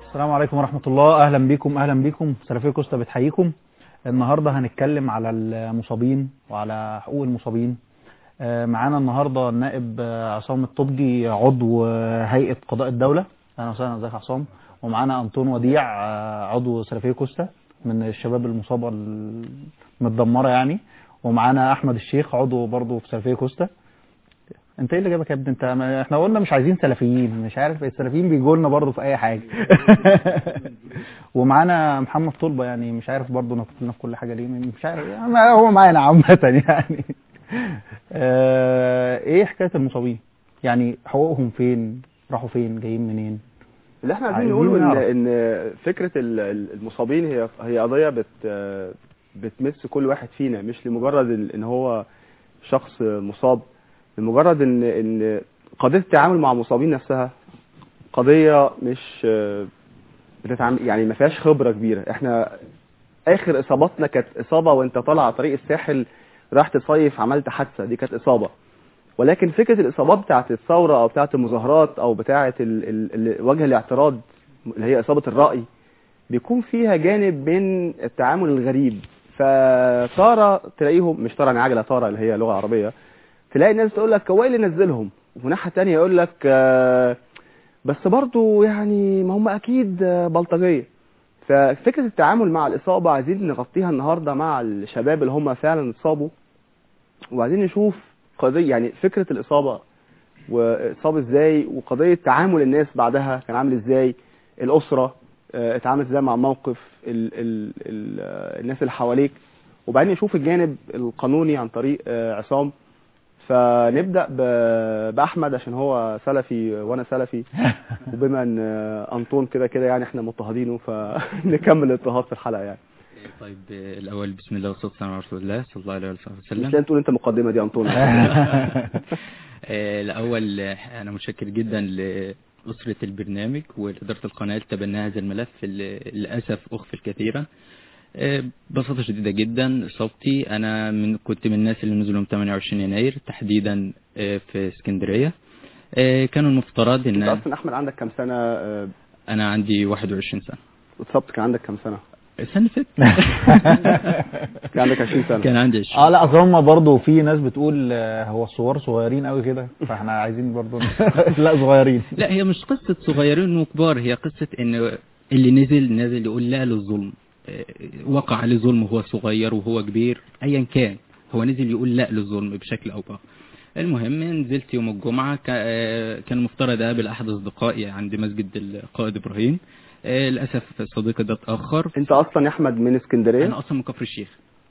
السلام عليكم ورحمة الله أهلا بكم أهلا بكم سلفية كوستا بتحييكم النهاردة هنتكلم على المصابين وعلى حقوق المصابين آه، معانا النهاردة النائب آه، عصام الطبجي عضو آه، هيئة قضاء الدولة أهلا وسهلا ازيك يا عصام ومعانا أنطون وديع آه، عضو سلفية كوستا من الشباب المصابة المتدمرة يعني ومعانا أحمد الشيخ عضو برضه في سلفية كوستا انت ايه اللي جابك يا ابني انت ما احنا قلنا مش عايزين سلفيين مش عارف السلفيين بيجوا لنا برضه في اي حاجه ومعانا محمد طلبه يعني مش عارف برضه نطلنا في كل حاجه ليه مش عارف يعني هو معانا عامه يعني اه ايه حكايه المصابين يعني حقوقهم فين راحوا فين جايين منين اللي احنا عايزين عايزين نقوله ان نعرف. ان فكره ال- ال- المصابين هي هي قضيه بت بتمس كل واحد فينا مش لمجرد ال- ان هو شخص مصاب لمجرد ان ان قضيه التعامل مع المصابين نفسها قضيه مش بتتعامل يعني ما فيهاش خبره كبيره احنا اخر اصاباتنا كانت اصابه وانت طالع على طريق الساحل راح تصيف عملت حادثه دي كانت اصابه ولكن فكره الاصابات بتاعه الثوره او بتاعه المظاهرات او بتاعه ال- ال- ال- وجه الاعتراض اللي هي اصابه الراي بيكون فيها جانب من التعامل الغريب فتارة تلاقيهم مش تارة يعني عجلة تارة اللي هي لغة عربية تلاقي الناس تقول لك هو ايه اللي نزلهم وفي ناحية تانية يقول لك آه، بس برضو يعني ما هم اكيد آه، بلطجية ففكرة التعامل مع الإصابة عايزين نغطيها النهاردة مع الشباب اللي هم فعلا اتصابوا وعايزين نشوف قضية يعني فكرة الإصابة واصاب ازاي وقضيه تعامل الناس بعدها كان عامل ازاي الاسره آه، اتعاملت ازاي مع موقف ال ال ال آه، الناس اللي حواليك وبعدين نشوف الجانب القانوني عن طريق آه، عصام فنبدا ب- باحمد عشان هو سلفي وانا سلفي وبما ان آه، انطون كده كده يعني احنا مضطهدينه فنكمل الاضطهاد في الحلقه يعني طيب آه، الأول بسم الله والصلاة والسلام على رسول الله صلى الله عليه مش وسلم لازم تقول انت مقدمه دي انطون آه، الأول آه، أنا متشكر جدا لأسرة البرنامج ولإدارة القناة لتبنى هذا الملف اللي للأسف أخفي كثيرا آه، ببساطة شديدة جدا إصابتي أنا من كنت من الناس اللي نزلوا يوم 28 يناير تحديدا آه، في اسكندرية آه، كانوا المفترض انت إن اصلا احمد عندك كام سنه آه، أنا عندي 21 سنة اتصبت كان عندك كام سنه السنة اللي فاتت كان عندك 20 سنه كان عندي 20 اه لا اصل هم برضه في ناس بتقول آه، هو الصور صغيرين قوي كده فاحنا عايزين برضه لا صغيرين لا هي مش قصة صغيرين وكبار هي قصة ان اللي نزل نزل يقول لا للظلم آه، وقع عليه ظلم وهو صغير وهو كبير ايا كان هو نزل يقول لا للظلم بشكل او باخر المهم نزلت يوم الجمعة كا- آه، كان المفترض اقابل احد اصدقائي عند مسجد القائد ابراهيم آه، للاسف صديقي ده اتاخر انت اصلا يا احمد من اسكندريه انا اصلا من كفر الشيخ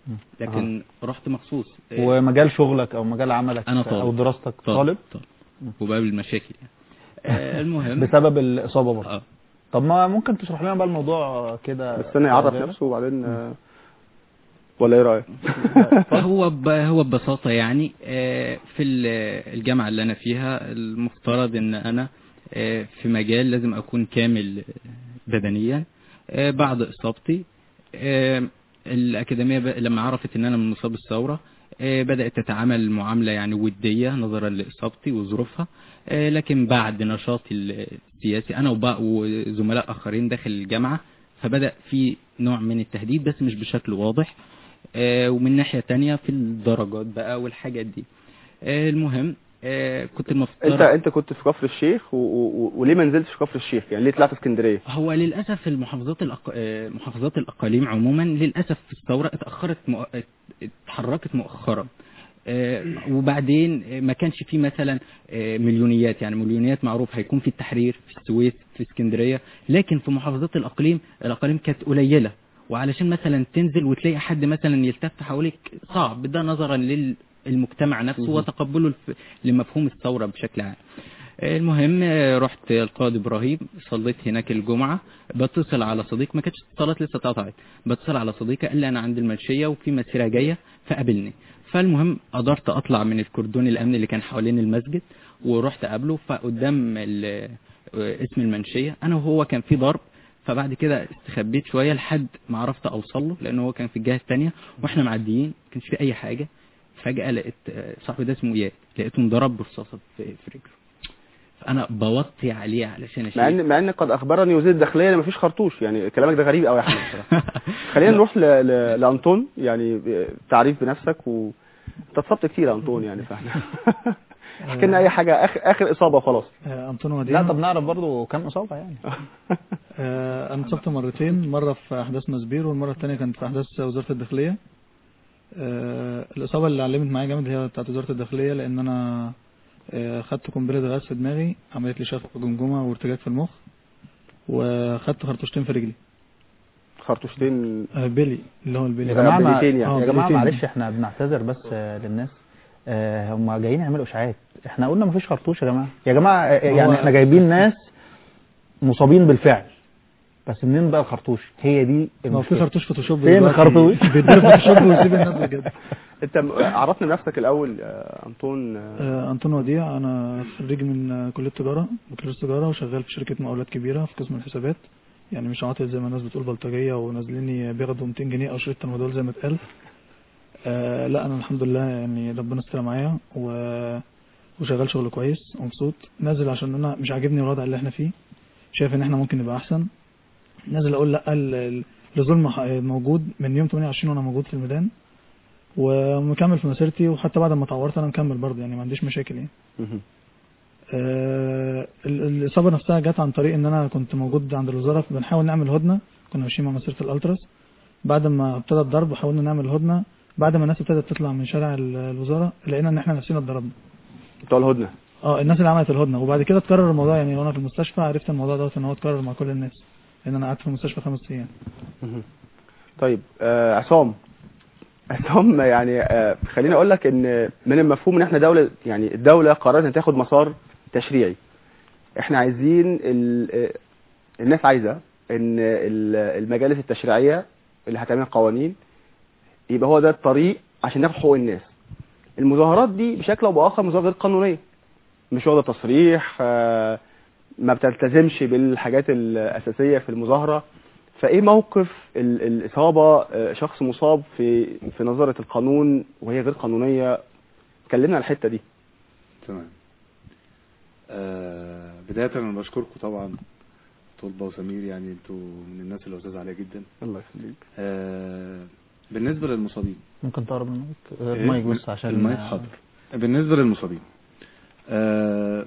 لكن رحت مخصوص آه، ومجال شغلك او مجال عملك أنا طالب. او دراستك طالب طالب وبقابل مشاكل يعني آه، المهم بسبب الاصابه برضه اه طب ما ممكن تشرح لنا بقى الموضوع كده بس انا يعرف نفسه وبعدين آه، ولا ايه رايك هو ب... هو ببساطة يعني آه، في ال- الجامعة اللي أنا فيها المفترض إن أنا آه، في مجال لازم أكون كامل بدنيا آه، بعد إصابتي آه، الأكاديمية ب... لما عرفت إن أنا من مصاب الثورة آه، بدأت تتعامل معاملة يعني ودية نظرا لإصابتي وظروفها آه، لكن بعد نشاطي السياسي أنا وبقى وزملاء آخرين داخل الجامعة فبدأ في نوع من التهديد بس مش بشكل واضح آه، ومن ناحية تانية في الدرجات بقى والحاجات دي آه، المهم آه، كنت المفترض انت انت كنت في كفر الشيخ و... و... وليه ما نزلتش في كفر الشيخ يعني ليه طلعت اسكندريه هو للأسف المحافظات الأق... آه، محافظات الأقاليم عموما للأسف في الثورة اتأخرت مؤ... اتحركت مؤخرا آه، وبعدين آه، ما كانش في مثلا آه، مليونيات يعني مليونيات معروف هيكون في التحرير في السويس في اسكندرية لكن في محافظات الأقليم الأقاليم كانت قليلة وعلشان مثلا تنزل وتلاقي حد مثلا يلتف حواليك صعب ده نظرا للمجتمع نفسه مهم. وتقبله الف- لمفهوم الثورة بشكل عام المهم آه، رحت القائد ابراهيم صليت هناك الجمعه بتصل على صديق ما كانتش اتصالات لسه اتقطعت بتصل على صديقي قال لي انا عند المنشيه وفي مسيره جايه فقابلني فالمهم قدرت اطلع من الكردون الامني اللي كان حوالين المسجد ورحت اقابله فقدام ال- آه، اسم المنشيه انا وهو كان في ضرب فبعد كده استخبيت شويه لحد ما عرفت اوصل له لان هو كان في الجهه الثانيه واحنا معديين ما كانش في اي حاجه فجاه لقيت آه، صاحبي ده اسمه اياد لقيته انضرب برصاصه في في رجله فانا بوطي عليه علشان مع اشيل ان مع ان قد اخبرني وزير الداخليه ان مفيش خرطوش يعني كلامك ده غريب قوي يا احمد بصراحه خلينا نروح ل... ل... لانطون يعني تعريف بنفسك و انت اتصبت كتير يا انطون يعني فاحنا احكي لنا اي حاجه اخر اخر اصابه وخلاص آه، أنطونيو وديع لا طب نعرف برضو كم اصابه يعني آه، أنا اتصبت مرتين مرة في أحداث مسبير والمرة الثانية كانت في أحداث وزارة الداخلية آه، الإصابة اللي علمت معايا جامد هي بتاعت وزارة الداخلية لأن أنا آه، خدت قنبلة غاز في دماغي عملت لي شفط جمجمة وارتجاج في المخ وخدت خرطوشتين في رجلي خرطوشتين آه، بيلي اللي هو البيلي يا جماعه ما... بليتين يعني. آه، يا جماعه بليتين. معلش احنا بنعتذر بس آه، للناس آه، هم جايين يعملوا اشاعات احنا قلنا مفيش خرطوش يا جماعه يا جماعه آه، يعني هو- احنا جايبين ناس مصابين بالفعل بس منين بقى الخرطوش هي دي هو في المشكلة. خرطوش فوتوشوب فين دلوقتي الخرطوش؟ بيتضرب فوتوشوب ويسيب الناس بجد انت م- عرفنا بنفسك الاول يا انطون آه، آه، أنطونيو وديع أنا خريج من آه، كلية تجارة بكالوريوس تجارة وشغال في شركة مقاولات كبيرة في قسم الحسابات يعني مش عاطل زي ما الناس بتقول بلطجية ونازلين بياخدوا 200 جنيه أو شريط تمويل زي ما اتقال آه لا أنا الحمد لله يعني ربنا استر معايا و... وشغال شغل كويس ومبسوط نازل عشان أنا مش عاجبني الوضع اللي احنا فيه شايف إن احنا ممكن نبقى أحسن نازل أقول لا ال- ال- الظلم ح- موجود من يوم 28 وأنا موجود في الميدان ومكمل في مسيرتي وحتى بعد ما اتعورت أنا مكمل برضه يعني ما عنديش مشاكل يعني مهم. آه، ال- الإصابة نفسها جت عن طريق إن أنا كنت موجود عند الوزارة بنحاول نعمل هدنة كنا ماشيين مع مسيرة الألتراس بعد ما ابتدى الضرب حاولنا نعمل هدنة بعد ما الناس ابتدت تطلع من شارع ال- الوزارة لقينا إن إحنا نفسنا اتضربنا بتوع الهدنه اه الناس اللي عملت الهدنة وبعد كده اتكرر الموضوع يعني وأنا في المستشفى عرفت الموضوع دوت إن هو اتكرر مع كل الناس لأن أنا قعدت في المستشفى خمس أيام مهم. طيب آه، عصام عصام يعني آه، خليني اقول لك ان من المفهوم ان احنا دوله يعني الدوله قررت ان تاخد مسار تشريعي احنا عايزين ال- آه، الناس عايزه ان ال- المجالس التشريعيه اللي هتعمل قوانين يبقى هو ده الطريق عشان ناخد حقوق الناس المظاهرات دي بشكل او باخر مظاهرات غير قانونيه مش واخده تصريح آه، ما بتلتزمش بالحاجات الاساسيه في المظاهره فايه موقف ال- الاصابه آه، شخص مصاب في في نظره القانون وهي غير قانونيه كلمنا على الحته دي تمام آه بداية أنا بشكركم طبعا طلبة وسمير يعني انتوا من الناس اللي عزاز عليها جدا الله يخليك آه بالنسبة للمصابين ممكن تقرب من المايك آه، إيه؟ المايك بس عشان المايك حاضر بالنسبة للمصابين آه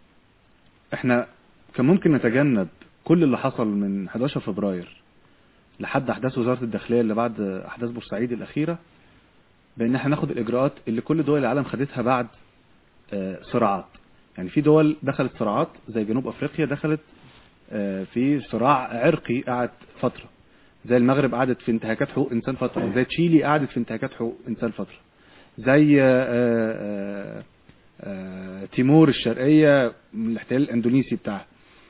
احنا كان ممكن نتجنب كل اللي حصل من 11 فبراير لحد احداث وزارة الداخلية اللي بعد احداث بورسعيد الاخيرة بان احنا ناخد الاجراءات اللي كل دول العالم خدتها بعد آه صراعات يعني في دول دخلت صراعات زي جنوب افريقيا دخلت آه في صراع عرقي قعد فترة زي المغرب قعدت في انتهاكات حقوق انسان فترة زي تشيلي قعدت في انتهاكات حقوق انسان فترة زي آه، آه، آه، تيمور الشرقية من الاحتلال الاندونيسي بتاعها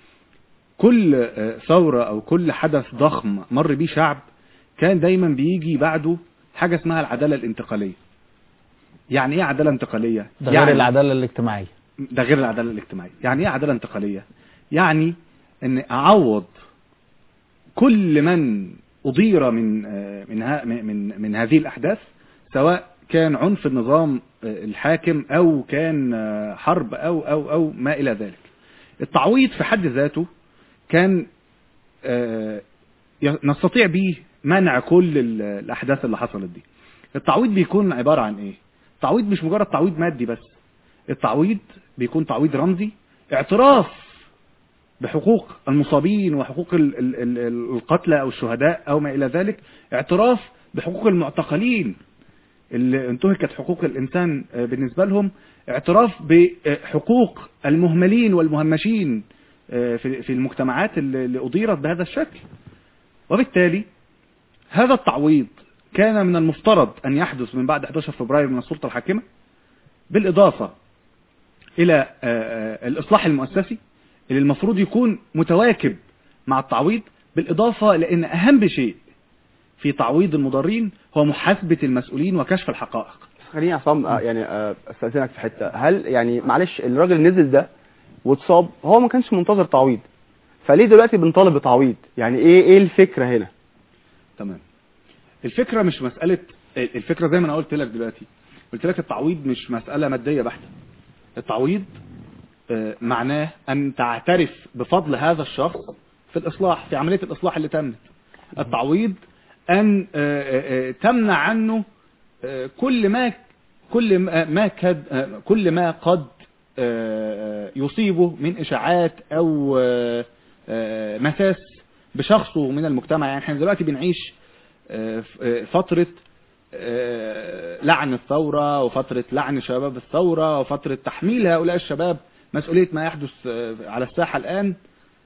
كل آه، ثورة او كل حدث ضخم مر بيه شعب كان دايما بيجي بعده حاجة اسمها العدالة الانتقالية يعني ايه عدالة انتقالية ده يعني غير العداله الاجتماعيه ده غير العدالة الاجتماعية يعني ايه عدالة انتقالية يعني ان اعوض كل من اضير من آه، من ها- من من- من هذه الاحداث سواء كان عنف النظام آه، الحاكم او كان آه، حرب او او او ما الى ذلك التعويض في حد ذاته كان آه، ي- نستطيع به منع كل ال- الاحداث اللي حصلت دي التعويض بيكون عبارة عن ايه التعويض مش مجرد تعويض مادي بس التعويض بيكون تعويض رمزي اعتراف بحقوق المصابين وحقوق ال- ال- ال- القتلى او الشهداء او ما الى ذلك اعتراف بحقوق المعتقلين اللي انتهكت حقوق الانسان آه، بالنسبه لهم اعتراف بحقوق المهملين والمهمشين آه، في في المجتمعات اللي اللي اضيرت بهذا الشكل وبالتالي هذا التعويض كان من المفترض ان يحدث من بعد 11 فبراير من السلطه الحاكمه بالاضافه الى آه، آه، الاصلاح المؤسسي اللي المفروض يكون متواكب مع التعويض بالاضافه لان اهم شيء في تعويض المضارين هو محاسبه المسؤولين وكشف الحقائق بس خليني يا عصام آه، يعني آه، استاذنك في حته هل يعني معلش الراجل نزل ده واتصاب هو ما كانش منتظر تعويض فليه دلوقتي بنطالب بتعويض يعني ايه ايه الفكره هنا تمام الفكره مش مساله الفكره زي ما انا قلت لك دلوقتي قلت لك التعويض مش مساله ماديه بحته التعويض آه، معناه أن تعترف بفضل هذا الشخص في الإصلاح في عملية الإصلاح اللي تمت التعويض أن آه، آه، آه، تمنع عنه آه، كل ما كل ما ما كد آه، كل ما قد آه، يصيبه من إشاعات أو آه، آه، مساس بشخصه من المجتمع يعني احنا دلوقتي بنعيش آه، ف- آه، فترة آه، لعن الثورة وفترة لعن شباب الثورة وفترة تحميل هؤلاء الشباب مسؤولية ما يحدث آه، على الساحة الآن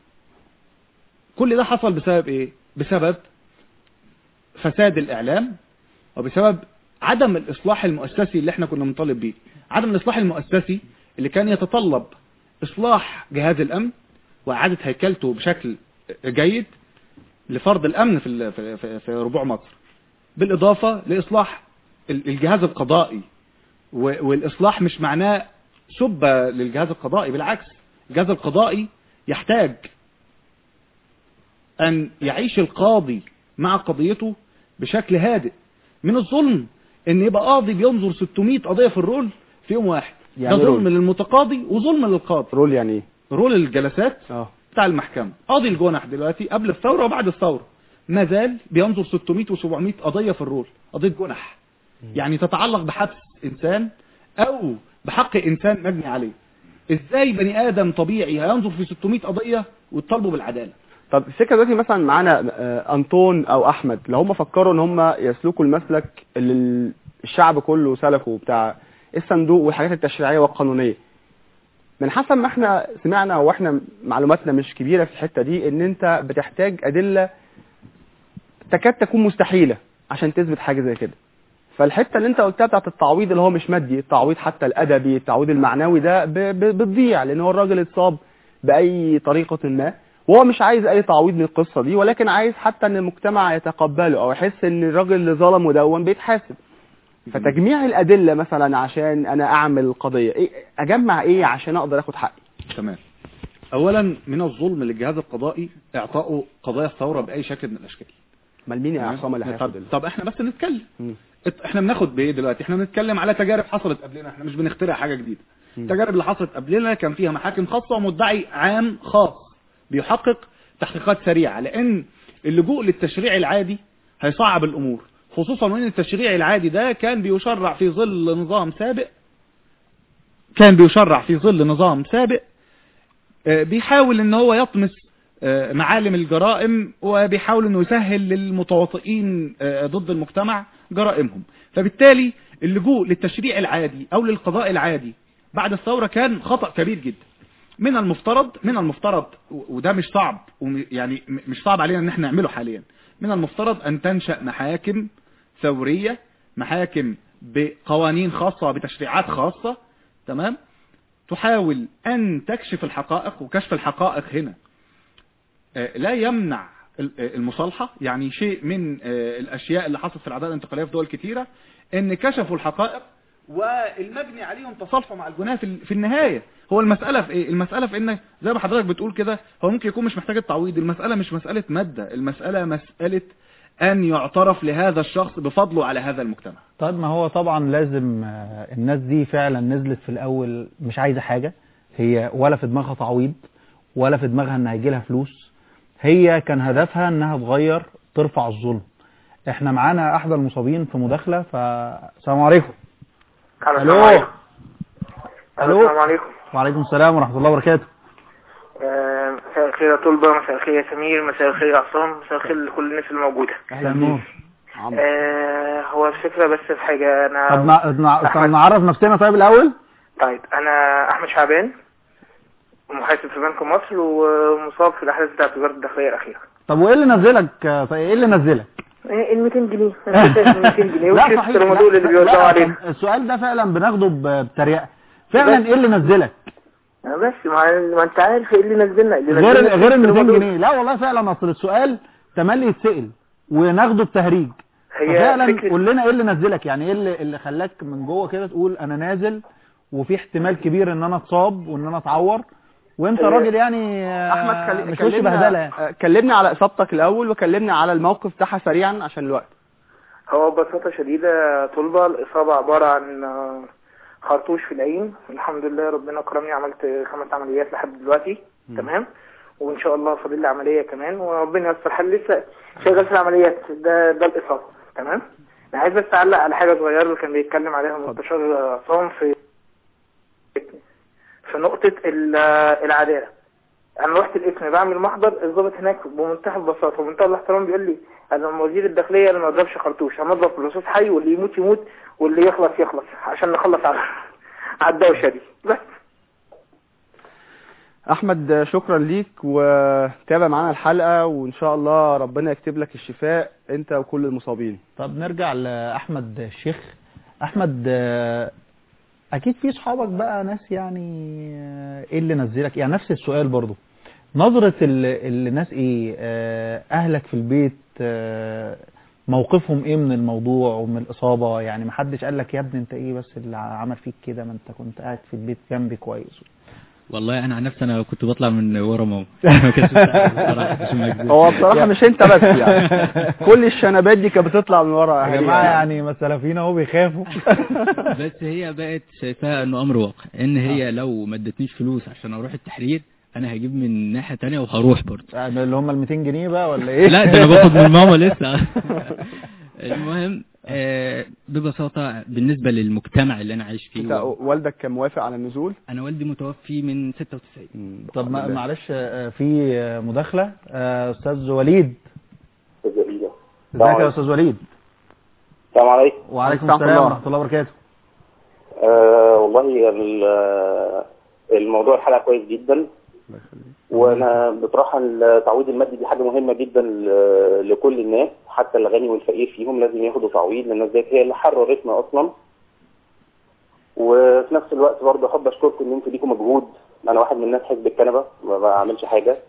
كل ده حصل بسبب ايه بسبب فساد الإعلام وبسبب عدم الإصلاح المؤسسي اللي احنا كنا بنطالب بيه عدم الإصلاح المؤسسي اللي كان يتطلب إصلاح جهاز الأمن وإعادة هيكلته بشكل جيد لفرض الأمن في ال- في- في- في ربوع مصر بالإضافة لإصلاح ال- الجهاز القضائي و- والإصلاح مش معناه سبة للجهاز القضائي بالعكس الجهاز القضائي يحتاج أن يعيش القاضي مع قضيته بشكل هادئ من الظلم ان يبقى قاضي بينظر 600 قضية في الرول في يوم واحد يعني ده ظلم رول. للمتقاضي وظلم للقاضي رول يعني ايه رول الجلسات اه بتاع المحكمة قاضي الجنح دلوقتي قبل الثورة وبعد الثورة ما زال بينظر 600 و700 قضية في الرول قضية جنح يعني تتعلق بحبس إنسان أو بحق إنسان مبني عليه إزاي بني آدم طبيعي هينظر في 600 قضية ويطالبوا بالعدالة طب الفكره دلوقتي مثلا معانا آه، انطون او احمد لو هم فكروا ان هم يسلكوا المسلك اللي الشعب كله سلكه بتاع الصندوق والحاجات التشريعيه والقانونيه من حسب ما احنا سمعنا واحنا معلوماتنا مش كبيره في الحته دي ان انت بتحتاج ادله تكاد تكون مستحيله عشان تثبت حاجه زي كده فالحته اللي انت قلتها بتاعت التعويض اللي هو مش مادي التعويض حتى الادبي التعويض المعنوي ده ب- ب- بتضيع لان هو الراجل اتصاب باي طريقه ما وهو مش عايز اي تعويض من القصه دي ولكن عايز حتى ان المجتمع يتقبله او يحس ان الراجل اللي ظلمه دون بيتحاسب فتجميع الادله مثلا عشان انا اعمل قضيه إيه اجمع ايه عشان اقدر اخد حقي تمام اولا من الظلم للجهاز القضائي اعطائه قضايا الثوره باي شكل من الاشكال امال مين يا تمام؟ عصام اللي طب, هياخد ال- طب احنا بس نتكلم مم. ات- احنا بناخد بايه دلوقتي احنا بنتكلم على تجارب حصلت قبلنا احنا مش بنخترع حاجه جديده مم. التجارب اللي حصلت قبلنا كان فيها محاكم خاصه ومدعي عام خاص بيحقق تحقيقات سريعه لان اللجوء للتشريع العادي هيصعب الامور خصوصا وان التشريع العادي ده كان بيشرع في ظل نظام سابق كان بيشرع في ظل نظام سابق آه، بيحاول ان هو يطمس آه، معالم الجرائم وبيحاول انه يسهل للمتواطئين آه، ضد المجتمع جرائمهم فبالتالي اللجوء للتشريع العادي او للقضاء العادي بعد الثورة كان خطأ كبير جدا من المفترض من المفترض و- وده مش صعب وم- يعني م- مش صعب علينا ان احنا نعمله حاليا من المفترض ان تنشأ محاكم ثورية محاكم بقوانين خاصة بتشريعات خاصة تمام تحاول أن تكشف الحقائق وكشف الحقائق هنا آه، لا يمنع ال- آه، المصالحة يعني شيء من آه، الأشياء اللي حصلت في العدالة الانتقالية في دول كتيرة أن كشفوا الحقائق والمبني عليهم تصالحوا مع الجناه في ال- في النهاية هو المسألة في ايه المسألة في ان زي ما حضرتك بتقول كده هو ممكن يكون مش محتاج التعويض المسألة مش مسألة مادة المسألة مسألة أن يعترف لهذا الشخص بفضله على هذا المجتمع طيب ما هو طبعا لازم آه، الناس دي فعلا نزلت في الاول مش عايزه حاجه هي ولا في دماغها تعويض ولا في دماغها ان هيجي لها فلوس هي كان هدفها انها تغير ترفع الظلم احنا معانا احدى المصابين في مداخله فالسلام عليكم الو الو السلام عليكم الو السلام عليكم وعليكم السلام ورحمه الله وبركاته آه، مساء الخير يا طلبة مساء الخير يا سمير مساء الخير يا عصام مساء الخير لكل الناس الموجودة اهلا نور عمرو آه، هو الفكرة بس في حاجة طب أنا نع- نع- طب أحمد. نعرف نفسنا طيب الاول طيب أنا أحمد شعبان محاسب في بنك مصر ومصاب في الأحداث بتاعت وزارة الداخلية الأخيرة طب وايه اللي نزلك آه، طيب ايه اللي نزلك إيه، ال 200 جنيه أنا شايف ال 200 جنيه لا وكريست صحيح رمضان لا، اللي بيوزعوا لا، علينا السؤال ده فعلا بناخده ب- بتريقه فعلا بس. ايه اللي نزلك آه، بس ما ما أنت عارف إيه اللي نزلنا اللي غير نزلنا غير ال كريست 200 رمضان. جنيه لا والله فعلا اصل السؤال تملي يتسال وناخده بتهريج هي فعلا فكرة قول لنا ايه اللي نزلك يعني ايه اللي, اللي خلاك من جوه كده تقول انا نازل وفي احتمال كبير ان انا اتصاب وان انا اتعور وانت هي- راجل يعني آه، احمد كل- مش وش بهدله يعني. آه، كلمنا على اصابتك الاول وكلمنا على الموقف بتاعها سريعا عشان الوقت هو ببساطة شديدة طلبة الإصابة عبارة عن آه، خرطوش في العين الحمد لله ربنا كرمني عملت خمس عمليات لحد دلوقتي تمام وان شاء الله فاضل لي عمليه كمان وربنا ييسر حل لسه شغال في العمليات ده ده الاصابه تمام انا عايز بس اعلق على حاجه صغيره اللي كان بيتكلم عليها المستشار عصام في في نقطه ال- العداله انا رحت الاسم بعمل محضر الضابط هناك بمنتهى البساطه ومنتهى الاحترام بيقول لي انا وزير الداخليه انا ما اضربش خرطوش هنضرب في اللصوص حي واللي يموت يموت واللي يخلص يخلص عشان نخلص على على الدوشه دي بس احمد شكرا ليك وتابع معانا الحلقه وان شاء الله ربنا يكتب لك الشفاء انت وكل المصابين طب نرجع لاحمد الشيخ احمد آه، اكيد في صحابك بقى ناس يعني آه، ايه اللي نزلك يعني نفس السؤال برضو نظرة ال- الناس ايه آه، اهلك في البيت آه، موقفهم ايه من الموضوع ومن الاصابة يعني محدش قال لك يا ابني انت ايه بس اللي عمل فيك كده ما انت كنت قاعد في البيت جنبي كويس والله انا عن نفسي انا كنت بطلع من ورا ماما ما كانش بتاع بصراحه عشان ما أكذبش. هو بصراحه مش انت بس يعني كل الشنبات دي كانت بتطلع من ورا يا أهاليها. جماعة يعني ما السلفيين اهو بيخافوا بس هي بقت شايفاها انه امر واقع ان هي لو ما ادتنيش فلوس عشان اروح التحرير انا هجيب من ناحيه تانية وهروح برضه يعني اللي هم ال 200 جنيه بقى ولا ايه لا ده انا باخد من ماما لسه المهم آه، ببساطه بالنسبه للمجتمع اللي انا عايش انت فيه والدك كان موافق على النزول انا والدي متوفي من 96 طب ما- معلش آه، في آه، مداخلة آه، استاذ وليد ازيك يا استاذ وليد السلام عليكم وعليكم ورحمة السلام الله. ورحمة الله وبركاته آه والله ال- الموضوع الحلقه كويس جدا وانا بصراحه التعويض المادي دي حاجه مهمه جدا ل- لكل الناس حتى الغني والفقير فيهم لازم ياخدوا تعويض لان الناس ديت هي اللي حررتنا اصلا وفي نفس الوقت برضه احب اشكركم ان انتوا ليكم مجهود انا واحد من الناس حزب الكنبه ما بعملش حاجه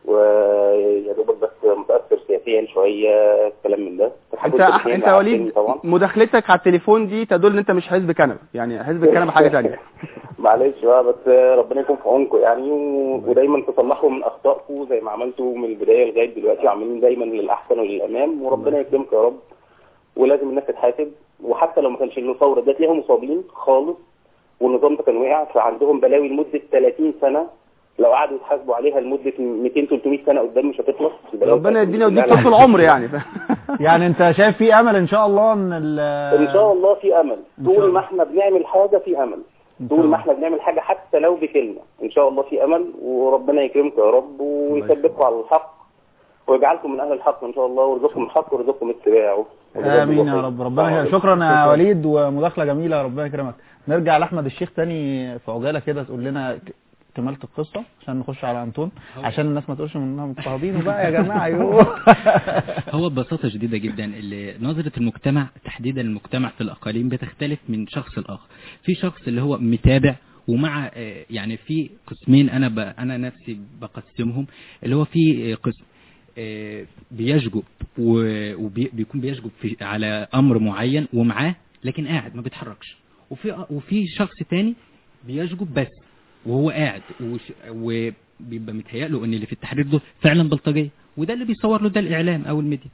ويا دوبك بس متاثر سياسيا شويه كلام من ده انت انت يا وليد طبعا مداخلتك على التليفون دي تدل ان انت مش حزب كنبه يعني حزب الكنبه حاجه ثانيه معلش بقى بس ربنا يكون في عونكم يعني و... ودايما تصلحوا من اخطائكم زي ما عملتوا من البدايه لغايه دلوقتي وعاملين دايما للاحسن وللامام وربنا يكرمكم يا رب ولازم الناس تتحاسب وحتى لو ما كانش له ثوره ده تلاقيهم مصابين خالص والنظام ده كان وقع فعندهم بلاوي لمده 30 سنه لو قعدوا يتحاسبوا عليها لمده 200 300 سنه قدام مش هتخلص البلاوي ربنا بتاعتهم يدينا كلها ويديك طول العمر يعني يعني انت شايف في امل ان شاء الله ان ال ان شاء الله في امل إن شاء طول الله. ما احنا بنعمل حاجه في امل إن شاء طول الله. ما احنا بنعمل حاجه حتى لو بكلمه ان شاء الله في امل وربنا يكرمكم يا رب ويثبتكم على الحق ويجعلكم من اهل الحق ان شاء الله ويرزقكم الحق ويرزقكم اتباعه امين يا رب ربنا يخليك. شكرا يا وليد ومداخله جميله ربنا يكرمك نرجع لاحمد الشيخ تاني في عجاله كده تقول لنا ك- كمالة القصة عشان نخش على أنطون عشان الناس ما تقولش انهم مضطهدين وبقى يا جماعة يوه هو ببساطة شديدة جدا اللي نظرة المجتمع تحديدا المجتمع في الأقاليم بتختلف من شخص لآخر في شخص اللي هو متابع ومع آه، يعني في قسمين أنا ب... أنا نفسي بقسمهم اللي هو في آه، قسم آه، بيشجب وبيكون بيشجب في على أمر معين ومعاه لكن قاعد ما بيتحركش وفي وفي شخص تاني بيشجب بس وهو قاعد وش- وبيبقى متهيأ له ان اللي في التحرير دول فعلا بلطجيه وده اللي بيصور له ده الاعلام او الميديا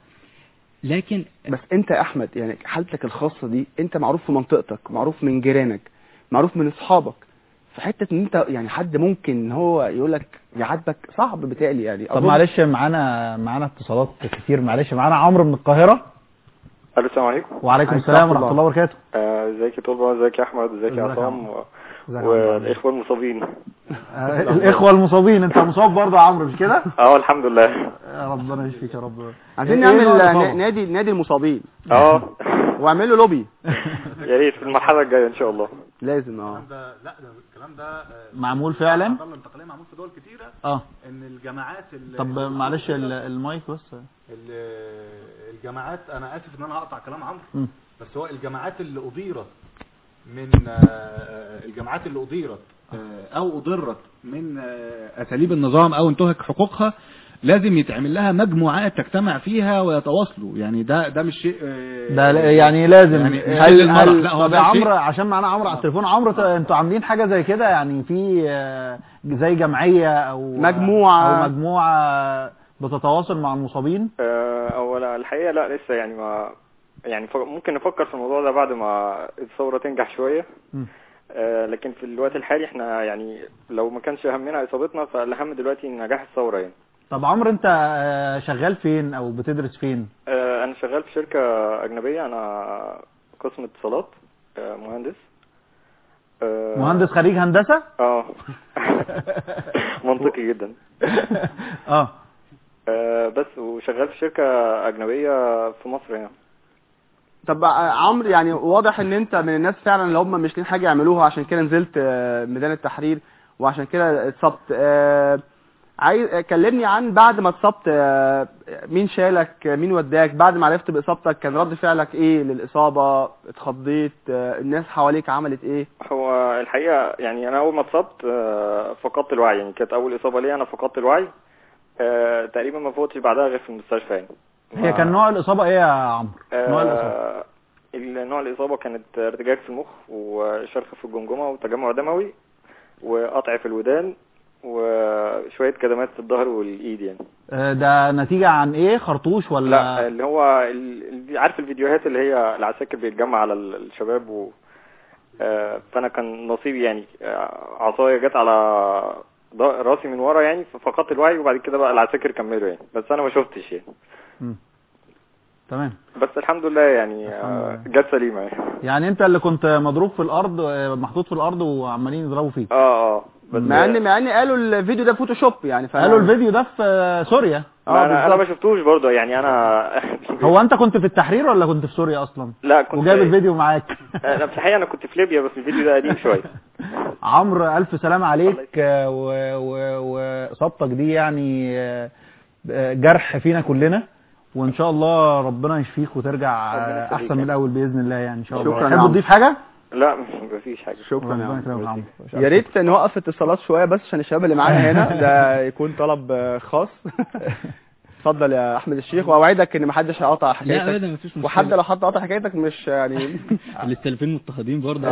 لكن بس انت يا احمد يعني حالتك الخاصه دي انت معروف في منطقتك معروف من جيرانك معروف من اصحابك في حته ان انت يعني حد ممكن ان هو يقول لك يعاتبك صعب بتقلي يعني طب أظن- معلش معانا معانا اتصالات كتير معلش معانا عمرو من القاهرة الو السلام عليكم وعليكم عليكم السلام ورحمة ورحمة الله وبركاته آه، ازيك يا طلبة ازيك يا احمد ازيك ازيك يا يا عصام عمرو؟ و- ازيك يا عمرو؟ والاخوة المصابين آه، الإخوة المصابين أنت مصاب برضه يا عمرو مش كده؟ اه الحمد لله آه، ربنا يشفيك يا رب عايزين إيه نعمل نوع نا- الإصابة؟ نادي نادي المصابين اه واعمل له لوبي يا ريت في المرحلة الجاية ان شاء الله لازم اه ده لا ده الكلام ده آه، معمول فعلا؟ العضلة الانتقالية معمول في دول كتيرة اه ان الجامعات ال- طب معلش ال- المايك بس ال- الجامعات انا اسف ان انا هقطع كلام عمرو مم. بس هو الجامعات اللي أضيرت من آه، الجامعات اللي أضيرت آه، أو أضرت من آه، أساليب النظام أو انتهك حقوقها لازم يتعمل لها مجموعات تجتمع فيها ويتواصلوا يعني ده ده مش شيء آه، ده لا- يعني لازم يعني مش هل للمرح، هل لا، هو طب يا ده شيء- عمرو عشان معانا عمرو على التليفون عمرو ط- انتوا عاملين حاجة زي كده يعني في آه، زي جمعية أو مجموعة. أو مجموعة بتتواصل مع المصابين آه، اولا الحقيقة لا لسه يعني ما يعني ف- ممكن نفكر في الموضوع ده بعد ما الثورة تنجح شوية مم. آه، لكن في الوقت الحالي احنا يعني لو ما كانش همنا اصابتنا فالاهم دلوقتي نجاح الثوره يعني طب عمرو انت آه، شغال فين او بتدرس فين آه، انا شغال في شركه اجنبيه انا قسم اتصالات آه، مهندس آه، مهندس خريج هندسة اه منطقي جدا اه آه، بس وشغال في شركه اجنبيه في مصر هنا طب آه، عمرو يعني واضح ان انت من الناس فعلا اللي هم مش لاقيين حاجه يعملوها عشان كده نزلت آه، ميدان التحرير وعشان كده اتصبت آه، عايز آه، كلمني عن بعد ما اتصبت آه، مين شالك آه، مين وداك بعد ما عرفت باصابتك كان رد فعلك ايه للاصابه اتخضيت آه، الناس حواليك عملت ايه هو الحقيقة يعني أنا أول ما اتصبت آه، فقدت الوعي يعني كانت أول إصابة ليا أنا فقدت الوعي آه، تقريبا ما فوتش بعدها غير في المستشفى يعني هي كان نوع الإصابة ايه يا عمرو نوع الإصابة آه، نوع الإصابة كانت ارتجاج في المخ وشرخ في الجمجمة وتجمع دموي وقطع في الودان وشوية كدمات في الظهر والإيد يعني آه، ده نتيجة عن ايه خرطوش ولا لا اللي هو ال- ال- عارف الفيديوهات اللي هي العساكر بيتجمع على ال- الشباب و آه، فانا كان نصيبي يعني آه، عصايه جت على ض- راسي من ورا يعني ففقدت الوعي وبعد كده بقى العساكر كملوا يعني بس انا ما شفتش يعني مم. تمام بس الحمد لله يعني آه، جت سليمه يعني يعني انت اللي كنت مضروب في الارض آه، محطوط في الارض وعمالين يضربوا فيك اه اه بس مع ان مع ان قالوا الفيديو ده فوتوشوب يعني ف قالوا الفيديو ده في آه، سوريا ما انا انا ما بالظبط. شفتوش برضه يعني انا هو انت كنت في التحرير ولا كنت في سوريا اصلا لا كنت وجايب الفيديو معاك انا في الحقيقه انا كنت في ليبيا بس الفيديو ده قديم شويه عمرو الف سلام الله عليك يسلمك. آه، و- و- واصابتك دي يعني آه، آه، جرح فينا كلنا وان شاء الله ربنا يشفيك وترجع ربنا آه، يخليك احسن من يعني. الاول باذن الله يعني ان شاء الله شكراً يا تحب عمرو. تضيف حاجه لا مفيش حاجه شكرا يا ربنا عمرو. يكرمك يا عمرو يا ريت نوقف اتصالات شويه بس عشان الشباب اللي معانا هنا ده يكون طلب آه، خاص اتفضل يا احمد الشيخ واوعدك ان محدش هيقطع لا حكايتك ابدا مفيش مشكله وحتى لو حد قطع حكايتك مش يعني السلفين مضطهدين برضه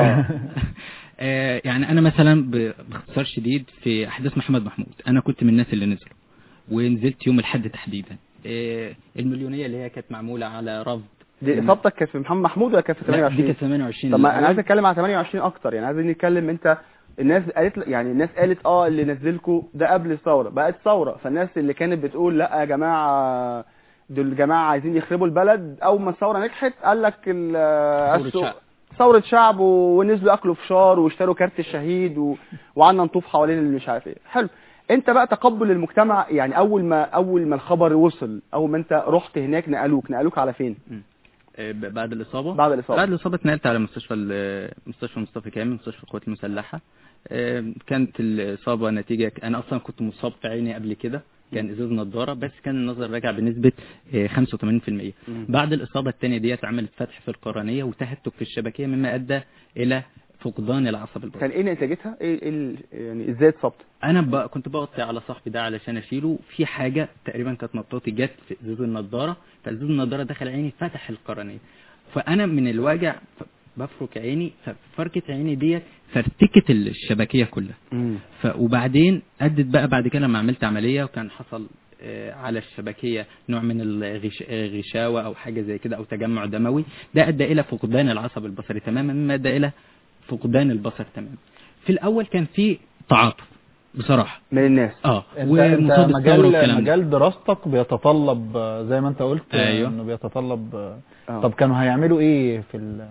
آه، يعني انا مثلا ب- باختصار شديد في احداث محمد محمود انا كنت من الناس اللي نزلوا ونزلت يوم الاحد تحديدا آه، المليونيه اللي هي كانت معموله على رفض دي اصابتك كانت في محمد محمود ولا كانت في لا، دي 28 كانت 28 طب ما انا الأول. عايز اتكلم على 28 اكتر يعني عايزين نتكلم انت الناس قالت يعني الناس قالت اه اللي نزلكوا ده قبل الثوره بقت ثوره فالناس اللي كانت بتقول لا يا جماعه دول الجماعه عايزين يخربوا البلد اول ما الثوره نجحت قال لك ال- ثورة السوق- شعب. ثوره شعب و- ونزلوا اكلوا فشار واشتروا كارت الشهيد و... وقعدنا نطوف حوالين اللي مش عارف ايه حلو انت بقى تقبل المجتمع يعني اول ما اول ما الخبر وصل اول ما انت رحت هناك نقلوك نقلوك على فين آه، ب- بعد الاصابه بعد الاصابه بعد الإصابة اتنقلت على مستشفى ال- مستشفى مصطفى كامل مستشفى القوات المسلحة آه، كانت الإصابة نتيجة أنا أصلا كنت مصاب في عيني قبل كده كان إزاز نضارة بس كان النظر راجع بنسبة آه، 85% بعد الإصابة الثانية ديت عملت فتح في القرنية وتهتك في الشبكية مما أدى إلى فقدان العصب البصري كان ايه نتيجتها ايه, إيه ال- يعني ازاي اتصبت انا ب... كنت بغطي على صاحبي ده علشان اشيله في حاجه تقريبا كانت نطاطي جت في ازاز النضاره فازاز النضاره دخل عيني فتح القرنيه فانا من الوجع ف- بفرك عيني ففركه عيني ديت فرتكت الشبكيه كلها ف... وبعدين ادت بقى بعد كده لما عملت عمليه وكان حصل آه، على الشبكيه نوع من الغش... آه، غشاوه او حاجه زي كده او تجمع دموي ده ادى الى فقدان العصب البصري تماما مما ادى الى فقدان البصر تماما في الاول كان في تعاطف بصراحه من الناس اه انت, ومصاب انت الثوره مجال والكلام ده مجال دراستك بيتطلب آه، زي ما انت قلت آه، أيوه. انه بيتطلب آه، آه. طب كانوا هيعملوا ايه في ال-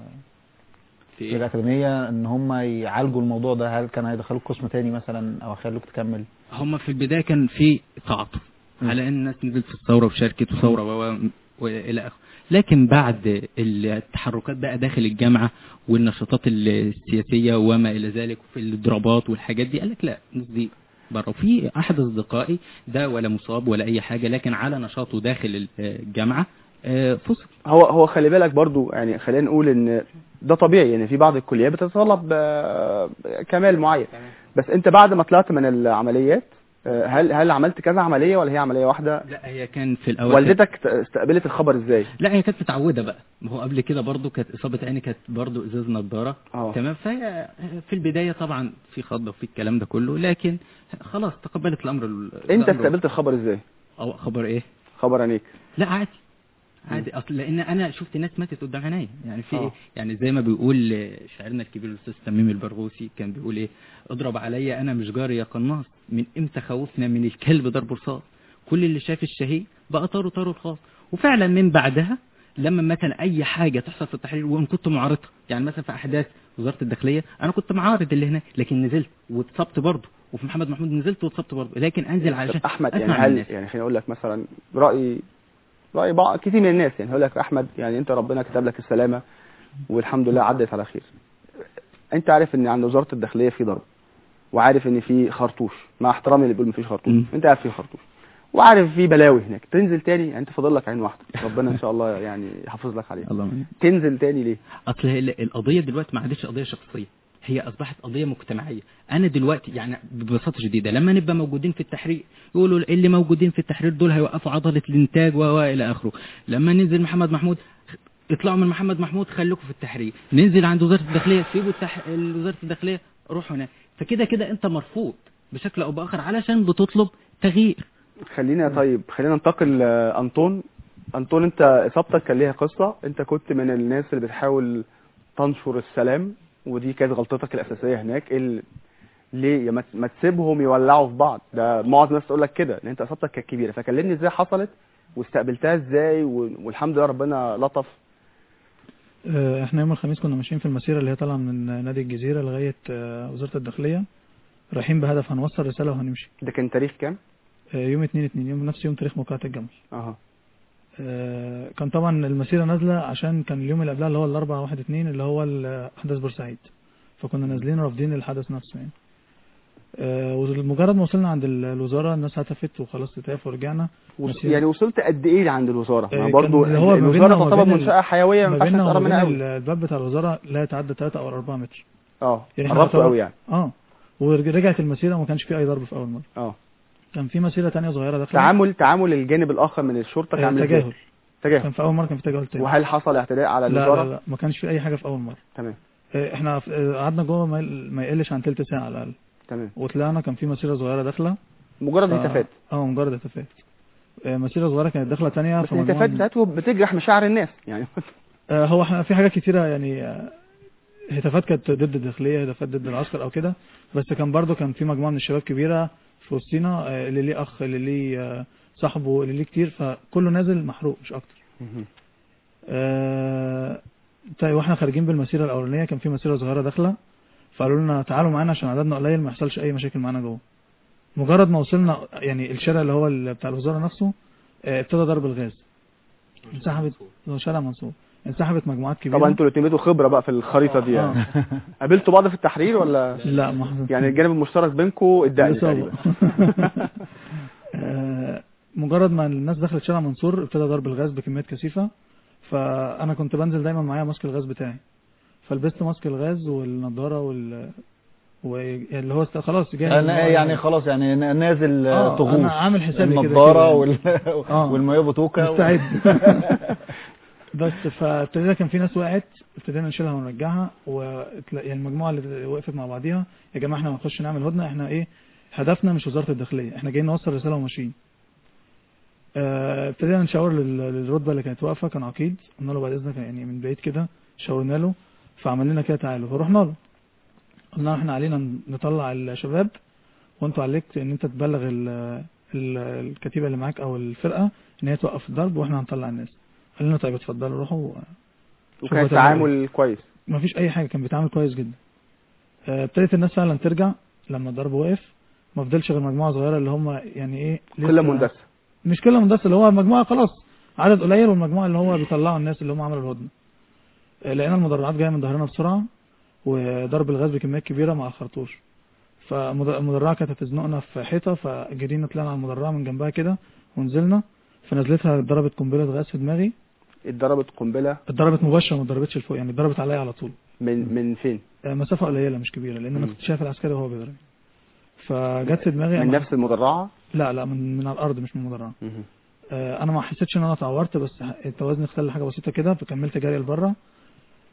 في في إيه؟ الاكاديميه ان هم يعالجوا الموضوع ده هل كان هيدخلوك قسم تاني مثلا او هيخلوك تكمل هم في البدايه كان في تعاطف م. على ان الناس نزلت في الثوره وشاركت وثوره و- و- والى اخره لكن بعد التحركات بقى داخل الجامعه والنشاطات السياسيه وما الى ذلك وفي الضربات والحاجات دي قال لك لا الناس دي بره وفي احد اصدقائي ده ولا مصاب ولا اي حاجه لكن على نشاطه داخل الجامعه آه، فصل هو هو خلي بالك برضو يعني خلينا نقول ان ده طبيعي يعني في بعض الكليات بتتطلب آه، كمال معين بس انت بعد ما طلعت من العمليات آه، هل هل عملت كذا عمليه ولا هي عمليه واحده لا هي كان في الاول والدتك ت- استقبلت الخبر ازاي لا هي كانت متعوده بقى ما هو قبل كده برضو كانت اصابه عيني كانت برضو ازاز نضاره اه تمام فهي في البدايه طبعا في خضه وفي الكلام ده كله لكن خلاص تقبلت الامر ال- انت الأمر استقبلت الخبر ازاي او خبر ايه خبر عينيك لا عادي عادي اصل لان انا شفت ناس ماتت قدام عينيا يعني في آه. ايه يعني زي ما بيقول آه، شاعرنا الكبير الاستاذ تميم البرغوثي كان بيقول ايه اضرب عليا انا مش جاري يا قناص من امتى خوفنا من الكلب ضرب رصاص كل اللي شاف الشهيد بقى طاره طاره الخاص وفعلا من بعدها لما مثلا اي حاجه تحصل في التحرير وان كنت معارضها يعني مثلا في احداث وزاره الداخليه انا كنت معارض اللي هناك لكن نزلت واتصبت برضه وفي محمد محمود نزلت واتصبت برضه لكن انزل علشان طب احمد يعني اسمع من هل الناس يعني خليني اقول لك مثلا راي راي بعض كتير من الناس يعني هقول لك احمد يعني انت ربنا كتب لك السلامه والحمد لله عدت على خير انت عارف ان عند وزاره الداخليه في ضرب وعارف ان في خرطوش مع احترامي اللي بيقول مفيش خرطوش مم. انت عارف في خرطوش وعارف في بلاوي هناك تنزل تاني يعني انت فاضل لك عين واحده ربنا ان شاء الله يعني يحافظ لك عليها اللهم تنزل تاني ليه اصل هي ال- القضيه دلوقتي ما عادتش قضيه شخصيه هي اصبحت قضيه مجتمعيه انا دلوقتي يعني ببساطه شديده لما نبقى موجودين في التحرير يقولوا اللي موجودين في التحرير دول هيوقفوا عضله الانتاج و و الى اخره لما ننزل محمد محمود اطلعوا من محمد محمود خليكم في التحرير ننزل عند وزاره الداخليه سيبوا التح... وزاره الداخليه روحوا هناك فكده كده انت مرفوض بشكل او باخر علشان بتطلب تغيير خلينا طيب خلينا ننتقل لانطون انطون انت اصابتك كان ليها قصه انت كنت من الناس اللي بتحاول تنشر السلام ودي كانت غلطتك الاساسيه هناك ال... ليه يا ما ت- ما تسيبهم يولعوا في بعض ده معظم الناس تقول لك كده لان انت اصابتك كانت كبيره فكلمني ازاي حصلت واستقبلتها ازاي و... والحمد لله ربنا لطف آه، احنا يوم الخميس كنا ماشيين في المسيرة اللي هي طالعة من نادي الجزيرة لغاية آه، وزارة الداخلية رايحين بهدف هنوصل رسالة وهنمشي ده كان تاريخ كام آه، يوم 2 2 يوم نفس يوم تاريخ موقعة الجمل اها آه، كان طبعا المسيرة نازلة عشان كان اليوم اللي قبلها اللي هو الأربعة واحد اتنين اللي هو ال- أحداث بورسعيد فكنا نازلين رافضين الحدث نفسه يعني آه، ومجرد ما وصلنا عند ال- الوزارة الناس هتفت وخلاص تتعرف ورجعنا وص... مسيرة. يعني وصلت قد ايه عند الوزاره آه، ما كان برضه اللي هو ما بيننا الوزاره وما تعتبر بين ال- منشاه حيويه ما ما ينفعش بيننا تقرب وما منها بين قوي الباب بتاع الوزارة لا يتعدى 3 أو 4 متر اه يعني إحنا قربتوا نعتبر- قوي يعني اه ورجعت المسيرة وما كانش في أي ضرب في أول مرة اه كان في مسيرة تانية صغيرة داخلة تعامل تعامل الجانب الاخر من الشرطه كان آه، عامل ازاي؟ تجاهل تجاهل كان في أول مرة كان في تجاهل تاني وهل حصل اعتداء على لا الوزاره لا لا ما كانش في أي حاجة في أول مرة تمام آه، احنا في- آه، قعدنا جوه ما يقل- ما يقلش عن تلت ساعة على الأقل تمام وطلعنا كان في مسيرة صغيرة داخلة مجرد ف- هتافات اه مجرد هتافات آه، مسيرة صغيرة كانت داخلة تانية بس في مجموعة الهتافات من- بتاعتهم بتجرح مشاعر الناس يعني آه، هو احنا في حاجات كتيرة يعني آه، هتافات كانت ضد الداخلية هتافات ضد العسكر او كده بس كان برضو كان في مجموعة من الشباب كبيرة في وسطينا آه، اللي ليه اخ اللي ليه آه، صاحبه اللي ليه كتير فكله نازل محروق مش اكتر آه، طيب واحنا خارجين بالمسيرة الاولانية كان في مسيرة صغيرة داخلة فقالوا لنا تعالوا معانا عشان عددنا قليل ما يحصلش اي مشاكل معانا جوه مجرد ما وصلنا يعني الشارع اللي هو ال- بتاع الوزارة نفسه آه، ابتدى ضرب الغاز انسحبت هو شارع منصور انسحبت مجموعات كبيرة طبعا انتوا الاتنين بيتوا خبره بقى في الخريطه دي يعني قابلتوا بعض في التحرير ولا لا ما حصل يعني الجانب المشترك بينكم الدقن الإصابة. تقريبا آه، مجرد ما الناس دخلت شارع منصور ابتدى ضرب الغاز بكميات كثيفة فأنا كنت بنزل دايما معايا ماسك الغاز بتاعي فلبست ماسك الغاز والنضارة وال واللي هو است- خلاص جاهز أنا يعني خلاص يعني ن- نازل آه، طغوص أنا عامل حسابي كده النضاره كده وال... آه. والمايو بوتوكا مستعد بس فابتدينا كان في ناس وقعت ابتدينا نشيلها ونرجعها و يعني المجموعه اللي وقفت مع بعضيها يا جماعه احنا هنخش نعمل هدنه احنا ايه هدفنا مش وزاره الداخليه احنا جايين نوصل رساله وماشيين آه، ابتدينا نشاور لل- للرتبه اللي كانت واقفه كان عقيد قلنا له بعد اذنك يعني من بعيد كده شاورنا له فعمل لنا كده تعالوا فرحنا له قلنا له احنا علينا نطلع الشباب وانتوا عليك ان انت تبلغ ال ال الكتيبه اللي معاك او الفرقه ان هي توقف الضرب واحنا هنطلع الناس قال لنا طيب اتفضلوا روحوا وكان شوفوا تعامل كويس ما فيش اي حاجه كان بيتعامل كويس جدا آه، ابتدت الناس فعلا ترجع لما الضرب وقف ما فضلش غير مجموعه صغيره اللي هم يعني ايه لسه- كل مندسه مش كل مندسه اللي هو مجموعه خلاص عدد قليل والمجموعه اللي هو بيطلعوا الناس اللي هم عملوا الهدنه آه، لقينا المدرعات جايه من ظهرنا بسرعه وضرب الغاز بكميات كبيره مع الخرطوش فالمدرعه كانت هتزنقنا في حيطه فجرينا طلعنا على المدرعه من جنبها كده ونزلنا فنزلتها ضربت قنبله غاز في دماغي اتضربت قنبله اتضربت مباشره ما اتضربتش لفوق يعني اتضربت عليا على طول من من فين آه، مسافه قليله مش كبيره لان انا مم. كنت شايف العسكري وهو بيضرب فجت في دماغي من أنا- نفس المدرعه لا لا من من على الارض مش من المدرعه مهم. آه، انا ما حسيتش ان انا اتعورت بس ح- التوازن اختل حاجه بسيطه كده فكملت جري لبره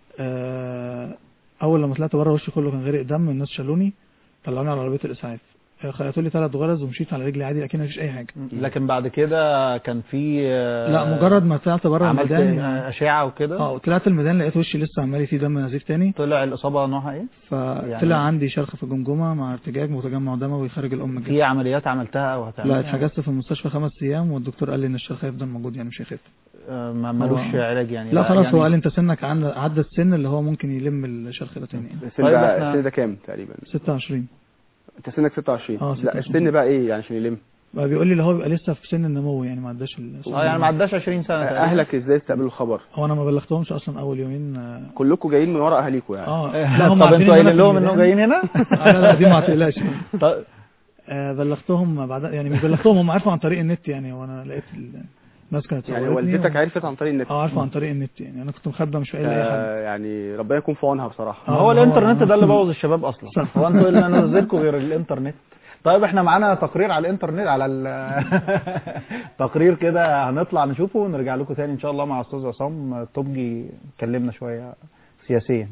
آه، اول لما طلعت بره وشي كله كان غرق دم الناس شالوني طلعوني على عربيه الاسعاف خيطوا لي ثلاث غرز ومشيت على رجلي عادي اكن مفيش اي حاجه لكن بعد كده كان في آه، لا مجرد ما طلعت بره عملت الميدان اشعه وكده اه طلعت الميدان لقيت وشي لسه عمال فيه دم نزيف تاني طلع الاصابه نوعها ايه فطلع يعني- عندي شرخ في الجمجمه مع ارتجاج وتجمع دموي خارج الام الجسم في عمليات عملتها او هتعملها لا اتحجزت في المستشفى خمس ايام والدكتور قال لي ان الشرخ هيفضل موجود يعني مش هيخف آه، ما- ملوش هو- علاج يعني لا خلاص يعني هو قال لي انت سنك عن- عدى السن اللي هو ممكن يلم الشرخ ده تاني يعني السن طيب ده احنا- السن ده كام تقريبا 26 انت سنك 26 اه، لا 26. السن بقى ايه يعني عشان يلم بقى بيقول لي اللي هو بيبقى لسه في سن النمو يعني ما عداش ال- اه يعني ما عداش 20 سنه تقريبا. اهلك ازاي استقبلوا الخبر هو انا ما بلغتهمش اصلا اول يومين اه كلكم جايين من ورا اهاليكم يعني اه لا هم طب عارفين انتوا إن أنا قايلين في لهم الميدان. انهم جايين هنا آه، لا لا دي ما تقلقش طيب آه، بلغتهم بعد يعني مش بلغتهم هم عرفوا عن طريق النت يعني وانا لقيت ال- الناس كانت يعني صورتني والدتك و- عرفت عن طريق النت اه عارفه عن طريق النت يعني انا كنت مخبى مش قايل لاي حد آه، يعني ربنا يكون في عونها بصراحه ما آه، هو ما هو- الانترنت ده اللي بوظ الشباب اصلا صح. هو انتوا اللي نزلكم غير الانترنت طيب احنا معانا تقرير على الانترنت على ال- تقرير كده هنطلع نشوفه ونرجع لكم تاني ان شاء الله مع استاذ عصام طبجي يكلمنا شويه سياسيا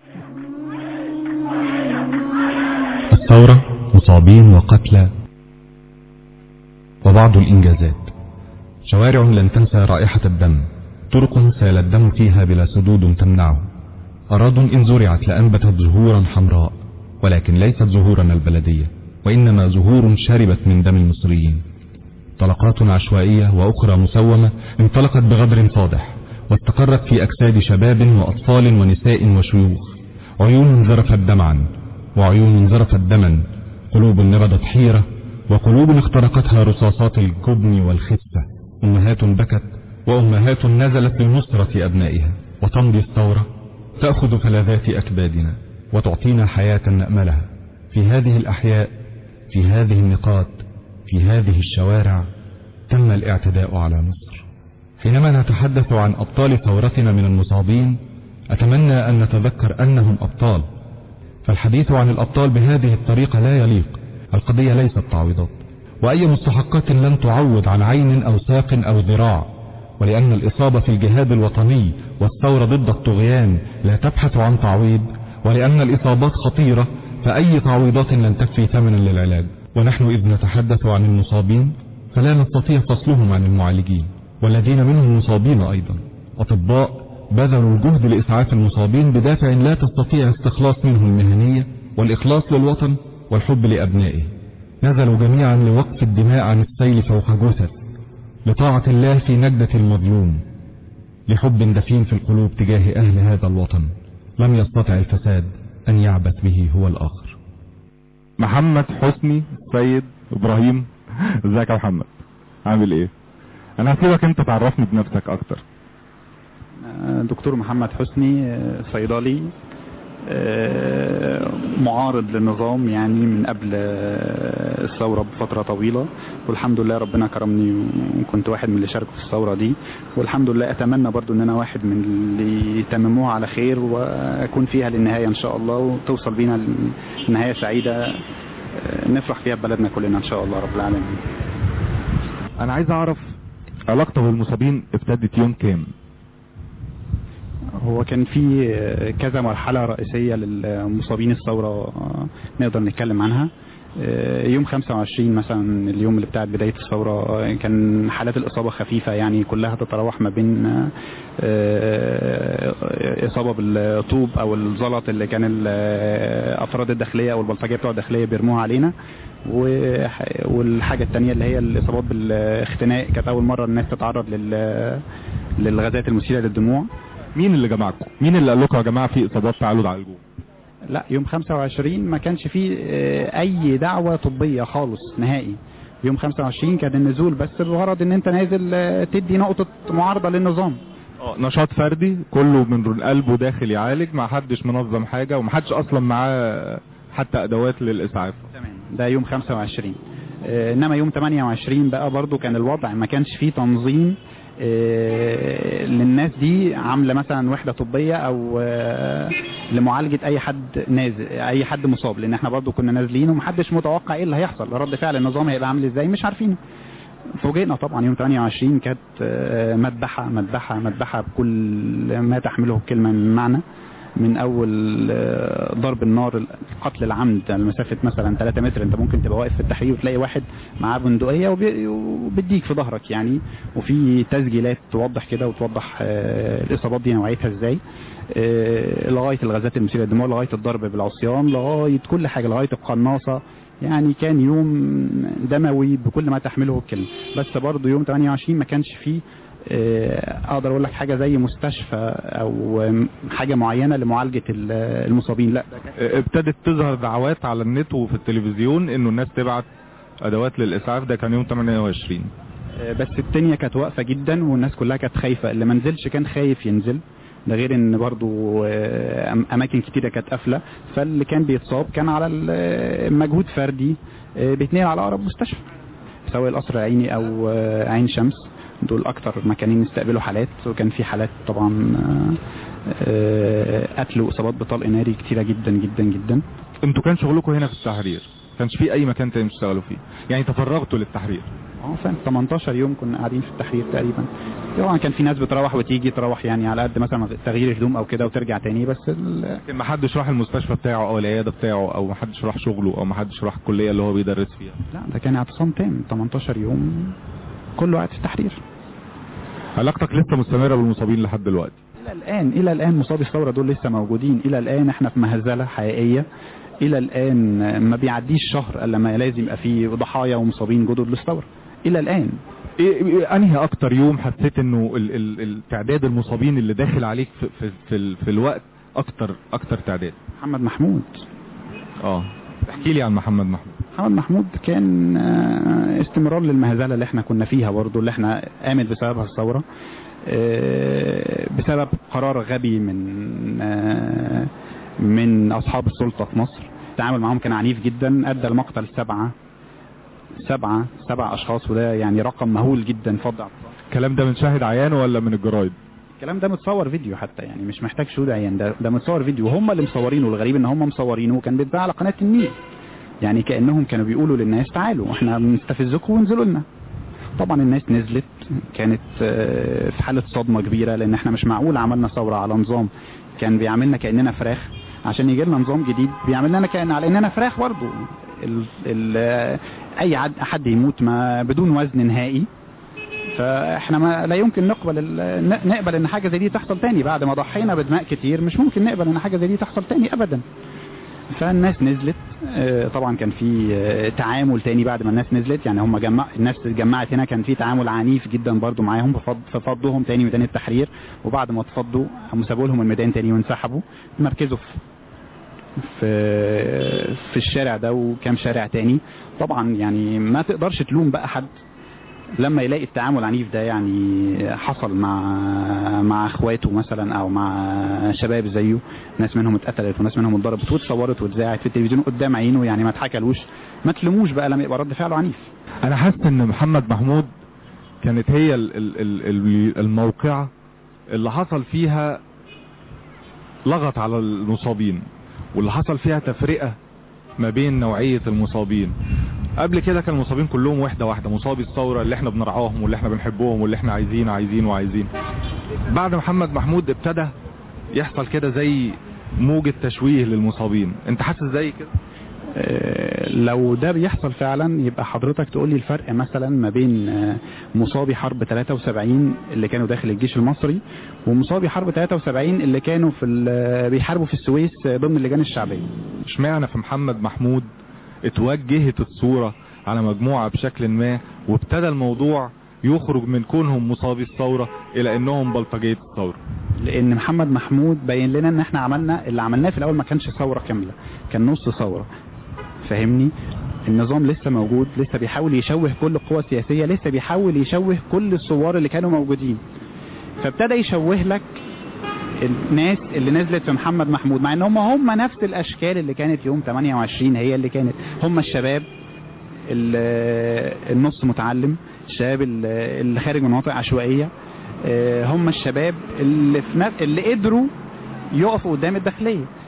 الثورة مصابين وقتلى وبعض الإنجازات شوارع لن تنسى رائحة الدم طرق سال الدم فيها بلا سدود تمنعه أراض إن زرعت لأنبتت زهورا حمراء ولكن ليست زهورنا البلدية وإنما زهور شربت من دم المصريين طلقات عشوائية وأخرى مسومة انطلقت بغدر فاضح واستقرت في أجساد شباب وأطفال ونساء وشيوخ عيون ذرفت دمعا وعيون ذرفت دما قلوب نبضت حيرة وقلوب اخترقتها رصاصات الجبن والخسة أمهات بكت وأمهات نزلت لنصرة أبنائها وتمضي الثورة تأخذ فلذات أكبادنا وتعطينا حياة نأملها في هذه الأحياء في هذه النقاط في هذه الشوارع تم الاعتداء على مصر حينما نتحدث عن أبطال ثورتنا من المصابين أتمنى أن نتذكر أنهم أبطال فالحديث عن الأبطال بهذه الطريقة لا يليق القضية ليست تعويضات وأي مستحقات لن تعوض عن عين أو ساق أو ذراع ولأن الإصابة في الجهاد الوطني والثورة ضد الطغيان لا تبحث عن تعويض ولأن الإصابات خطيرة فأي تعويضات لن تكفي ثمنا للعلاج ونحن إذ نتحدث عن المصابين فلا نستطيع فصلهم عن المعالجين والذين منهم مصابين أيضا أطباء بذلوا الجهد لإسعاف المصابين بدافع لا تستطيع استخلاص منه المهنية والإخلاص للوطن والحب لأبنائه نزلوا جميعا لوقف الدماء عن السيل فوق جثث لطاعة الله في نجدة المظلوم لحب دفين في القلوب تجاه أهل هذا الوطن لم يستطع الفساد أن يعبث به هو الآخر محمد حسني سيد ابراهيم ازيك يا محمد عامل ايه انا هسيبك انت تعرفني بنفسك اكتر دكتور محمد حسني آه، صيدلي آه، معارض للنظام يعني من قبل آه، الثورة بفترة طويلة والحمد لله ربنا كرمني وكنت واحد من اللي شاركوا في الثورة دي والحمد لله أتمنى برضو أن أنا واحد من اللي يتمموها على خير وأكون فيها للنهاية إن شاء الله وتوصل بينا لنهاية سعيدة آه، نفرح فيها ببلدنا كلنا إن شاء الله رب العالمين انا عايز اعرف علاقته بالمصابين ابتدت يوم كام هو كان في آه، كذا مرحلة رئيسية للمصابين الثورة آه، نقدر نتكلم عنها آه، يوم 25 مثلا اليوم اللي بتاع بداية الثورة آه، كان حالات الإصابة خفيفة يعني كلها تتراوح ما بين آه، آه، إصابة بالطوب أو الزلط اللي كان الأفراد الداخلية أو البلطجية بتوع الداخلية بيرموها علينا وح- والحاجة التانية اللي هي الإصابات بالاختناق كانت أول مرة الناس تتعرض لل للغازات المثيرة للدموع مين اللي جمعكم مين اللي قال لكم يا جماعه في اصابات تعالوا تعالجوها لا يوم 25 ما كانش فيه آه، اي دعوة طبية خالص نهائي يوم 25 كان النزول بس بغرض ان انت نازل آه، تدي نقطة معارضة للنظام اه نشاط فردي كله من قلبه داخل يعالج ما حدش منظم حاجه وما حدش اصلا معاه حتى ادوات للاسعاف ده يوم 25 آه، انما يوم 28 بقى برضو كان الوضع ما كانش فيه تنظيم آه، للناس دي عامله مثلا وحده طبيه او آه، لمعالجه اي حد نازل اي حد مصاب لان احنا برضو كنا نازلين ومحدش متوقع ايه اللي هيحصل رد فعل النظام هيبقى عامل ازاي مش عارفين فوجئنا طبعا يوم 28 كانت آه، مذبحه مذبحه مذبحه بكل ما تحمله الكلمه من معنى من اول آه، ضرب النار قتل العمد على مسافه مثلا 3 متر انت ممكن تبقى واقف في التحرير وتلاقي واحد معاه بندقيه وبي- وبيديك في ظهرك يعني وفي تسجيلات توضح كده وتوضح آه، الاصابات دي نوعيتها ازاي آه، لغايه الغازات المثيره للدموع لغايه الضرب بالعصيان لغايه كل حاجه لغايه القناصه يعني كان يوم دموي بكل ما تحمله الكلمه بس برضه يوم 28 ما كانش فيه آه، اقدر اقول لك حاجه زي مستشفى او آم، حاجه معينه لمعالجه ال- المصابين لا ده كان ابتدت تظهر دعوات على النت وفي التلفزيون انه الناس تبعت ادوات للاسعاف ده كان يوم 28 آه، بس الدنيا كانت واقفه جدا والناس كلها كانت خايفه اللي ما نزلش كان خايف ينزل ده غير ان برضو آه، أم- اماكن كتيره كانت قافله فاللي كان بيتصاب كان على ال- مجهود فردي آه، بيتنقل على اقرب مستشفى سواء القصر العيني او آه، عين شمس دول اكتر مكانين استقبلوا حالات وكان في حالات طبعا آه، آه، قتل واصابات بطلق ناري كتيره جدا جدا جدا انتوا كان شغلكم هنا في التحرير كانش في اي مكان تاني تشتغلوا فيه يعني تفرغتوا للتحرير اه فاهم 18 يوم كنا قاعدين في التحرير تقريبا طبعا كان في ناس بتروح وتيجي تروح يعني على قد مثلا تغيير هدوم او كده وترجع تاني بس ال... لكن ما حدش راح المستشفى بتاعه او العياده بتاعه او ما حدش راح شغله او ما حدش راح الكليه اللي هو بيدرس فيها لا ده كان اعتصام تام 18 يوم كله قاعد في التحرير علاقتك لسه مستمره بالمصابين لحد دلوقتي الى الان الى الان مصابي الثوره دول لسه موجودين الى الان احنا في مهزله حقيقيه الى الان ما بيعديش شهر الا ما لازم يبقى فيه ضحايا ومصابين جدد للثوره الى الان ايه إيه- انهي اكتر يوم حسيت انه ال- ال- التعداد المصابين اللي داخل عليك في في في, ال- في الوقت اكتر اكتر تعداد محمد محمود اه احكي لي عن محمد محمود محمد محمود كان آه، استمرار للمهزله اللي احنا كنا فيها برضو اللي احنا قامت بسببها الثوره آه، بسبب قرار غبي من آه، من اصحاب السلطه في مصر التعامل معاهم كان عنيف جدا ادى لمقتل سبعه سبعه سبع اشخاص وده يعني رقم مهول جدا فضع الكلام ده من شاهد عيان ولا من الجرايد الكلام ده متصور فيديو حتى يعني مش محتاج شهود عيان ده ده متصور فيديو وهم اللي مصورينه والغريب ان هم مصورينه وكان بيتذاع على قناه النيل يعني كانهم كانوا بيقولوا للناس تعالوا احنا بنستفزكم وانزلوا لنا طبعا الناس نزلت كانت آه، في حاله صدمه كبيره لان احنا مش معقول عملنا ثوره على نظام كان بيعملنا كاننا فراخ عشان يجي لنا نظام جديد بيعملنا كان على اننا فراخ برضه ال ال آه، اي عد- حد يموت ما بدون وزن نهائي فاحنا ما لا يمكن نقبل ال- ن- نقبل ان حاجه زي دي تحصل تاني بعد ما ضحينا بدماء كتير مش ممكن نقبل ان حاجه زي دي تحصل تاني ابدا فالناس نزلت آه، طبعا كان في آه، تعامل تاني بعد ما الناس نزلت يعني هم جمع الناس اتجمعت هنا كان في تعامل عنيف جدا برضو معاهم ففض ففضوهم تاني ميدان التحرير وبعد ما اتفضوا قاموا سابوا لهم الميدان تاني وانسحبوا مركزوا في في في الشارع ده وكام شارع تاني طبعا يعني ما تقدرش تلوم بقى حد لما يلاقي التعامل العنيف ده يعني حصل مع مع اخواته مثلا او مع شباب زيه ناس منهم اتقتلت وناس منهم اتضربت واتصورت واتذاعت في التلفزيون قدام عينه يعني ما اتحكلوش ما تلوموش بقى لما يبقى رد فعله عنيف انا حاسس ان محمد محمود كانت هي ال- ال- ال- ال- الموقعة اللي حصل فيها لغط على المصابين واللي حصل فيها تفرقة ما بين نوعية المصابين قبل كده كان المصابين كلهم وحدة واحدة مصابي الثورة اللي احنا بنرعاهم واللي احنا بنحبهم واللي احنا عايزين عايزين وعايزين بعد محمد محمود ابتدى يحصل كده زي موجة تشويه للمصابين انت حاسس زي كده آه، لو ده بيحصل فعلا يبقى حضرتك تقول لي الفرق مثلا ما بين آه، مصابي حرب 73 اللي كانوا داخل الجيش المصري ومصابي حرب 73 اللي كانوا في ال- بيحاربوا في السويس آه، ضمن اللجان الشعبيه اشمعنى في محمد محمود اتوجهت الصورة على مجموعة بشكل ما وابتدى الموضوع يخرج من كونهم مصابي الثورة الى انهم بلطجية الثورة لان محمد محمود بين لنا ان احنا عملنا اللي عملناه في الاول ما كانش ثوره كامله كان نص ثوره فاهمني النظام لسه موجود لسه بيحاول يشوه كل القوى السياسيه لسه بيحاول يشوه كل الثوار اللي كانوا موجودين فابتدى يشوه لك الناس اللي نزلت في محمد محمود مع ان هم هم نفس الاشكال اللي كانت يوم 28 هي اللي كانت هم الشباب ال- النص متعلم الشباب ال- اللي خارج من مناطق عشوائيه آه، هم الشباب اللي في نف... اللي قدروا يقفوا قدام الداخليه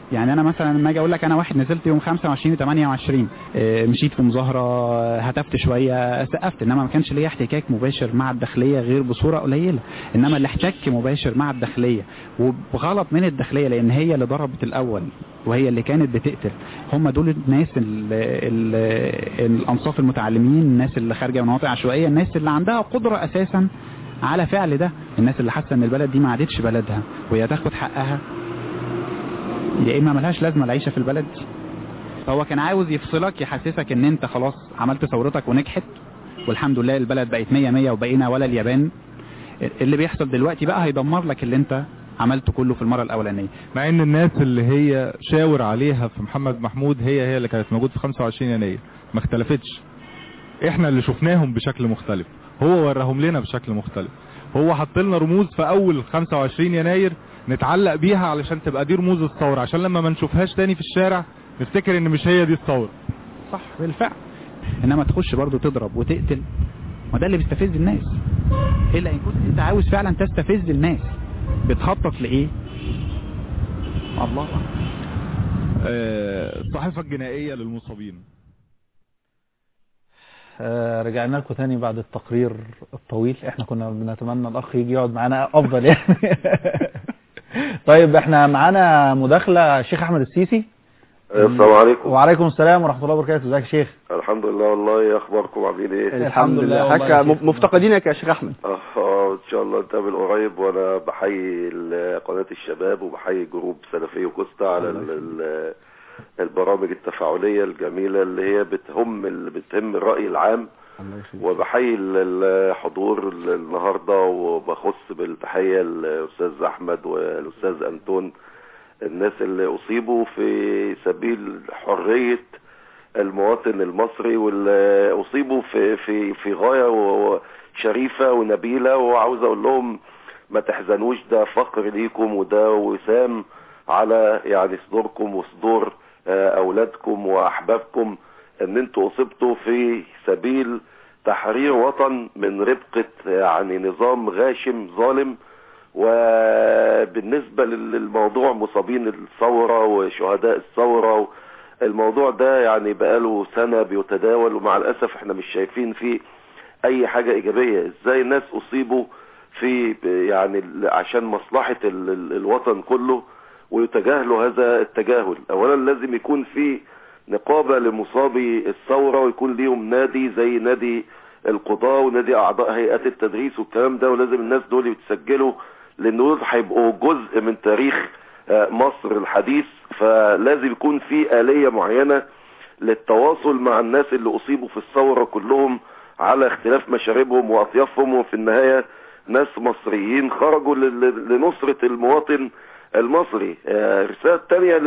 يعني انا مثلا لما اجي اقول لك انا واحد نزلت يوم 25 و 28 آه، مشيت في مظاهره هتفت شويه سقفت انما ما كانش ليا احتكاك مباشر مع الداخليه غير بصوره قليله انما اللي احتك مباشر مع الداخليه وبغلط من الداخليه لان هي اللي ضربت الاول وهي اللي كانت بتقتل هم دول الناس ال ال الانصاف المتعلمين الناس اللي خارجه من مناطق عشوائيه الناس اللي عندها قدره اساسا على فعل ده الناس اللي حاسه ان البلد دي ما عادتش بلدها وهي تاخد حقها يا اما ملهاش لازمه العيشه في البلد دي فهو كان عاوز يفصلك يحسسك ان انت خلاص عملت ثورتك ونجحت والحمد لله البلد بقت 100 100 وبقينا ولا اليابان اللي بيحصل دلوقتي بقى هيدمر لك اللي انت عملته كله في المره الاولانيه مع ان الناس اللي هي شاور عليها في محمد محمود هي هي اللي كانت موجود في 25 يناير ما اختلفتش احنا اللي شفناهم بشكل مختلف هو وراهم لنا بشكل مختلف هو حط لنا رموز في اول 25 يناير نتعلق بيها علشان تبقى دي رموز الثوره عشان لما ما نشوفهاش تاني في الشارع نفتكر ان مش هي دي الثوره صح بالفعل انما تخش برضو تضرب وتقتل ما ده اللي بيستفز الناس الا ان كنت انت عاوز فعلا تستفز الناس بتخطط لايه الله أعلم. آه، الصحيفه الجنائيه للمصابين آه، رجعنا لكم تاني بعد التقرير الطويل احنا كنا بنتمنى الاخ يجي يقعد معانا افضل يعني طيب احنا معانا مداخله الشيخ احمد السيسي السلام عليكم وعليكم السلام ورحمه الله وبركاته ازيك يا شيخ الحمد لله والله إيه اخباركم عاملين ايه الحمد لله والله حكى يا شيخ. مفتقدينك يا شيخ احمد اه آه، ان شاء الله نتقابل قريب وانا بحيي ال- قناه الشباب وبحيي جروب سلفي وكوستا على ال- ال- البرامج التفاعليه الجميله اللي هي بتهم اللي بتهم الراي العام وبحيي ال- الحضور ال- النهارده وبخص بالتحيه الاستاذ احمد والاستاذ انتون الناس اللي اصيبوا في سبيل حريه المواطن المصري واللي اصيبوا في في في غايه و- شريفه ونبيله وعاوز اقول لهم ما تحزنوش ده فخر ليكم وده وسام على يعني صدوركم وصدور آه، اولادكم واحبابكم ان انتوا اصبتوا في سبيل تحرير وطن من ربقة يعني نظام غاشم ظالم وبالنسبة لل- للموضوع مصابين الثورة وشهداء الثورة الموضوع ده يعني بقاله سنة بيتداول ومع الأسف احنا مش شايفين فيه أي حاجة إيجابية ازاي الناس أصيبوا في يعني عشان مصلحة ال- ال- الوطن كله ويتجاهلوا هذا التجاهل أولا لازم يكون في نقابة لمصابي الثورة ويكون ليهم نادي زي نادي القضاء ونادي أعضاء هيئات التدريس والكلام ده ولازم الناس دول يتسجلوا لأن دول هيبقوا جزء من تاريخ آه، مصر الحديث فلازم يكون في آلية معينة للتواصل مع الناس اللي أصيبوا في الثورة كلهم على اختلاف مشاربهم وأطيافهم وفي النهاية ناس مصريين خرجوا لل- لل- لنصرة المواطن المصري آه، رسالة تانية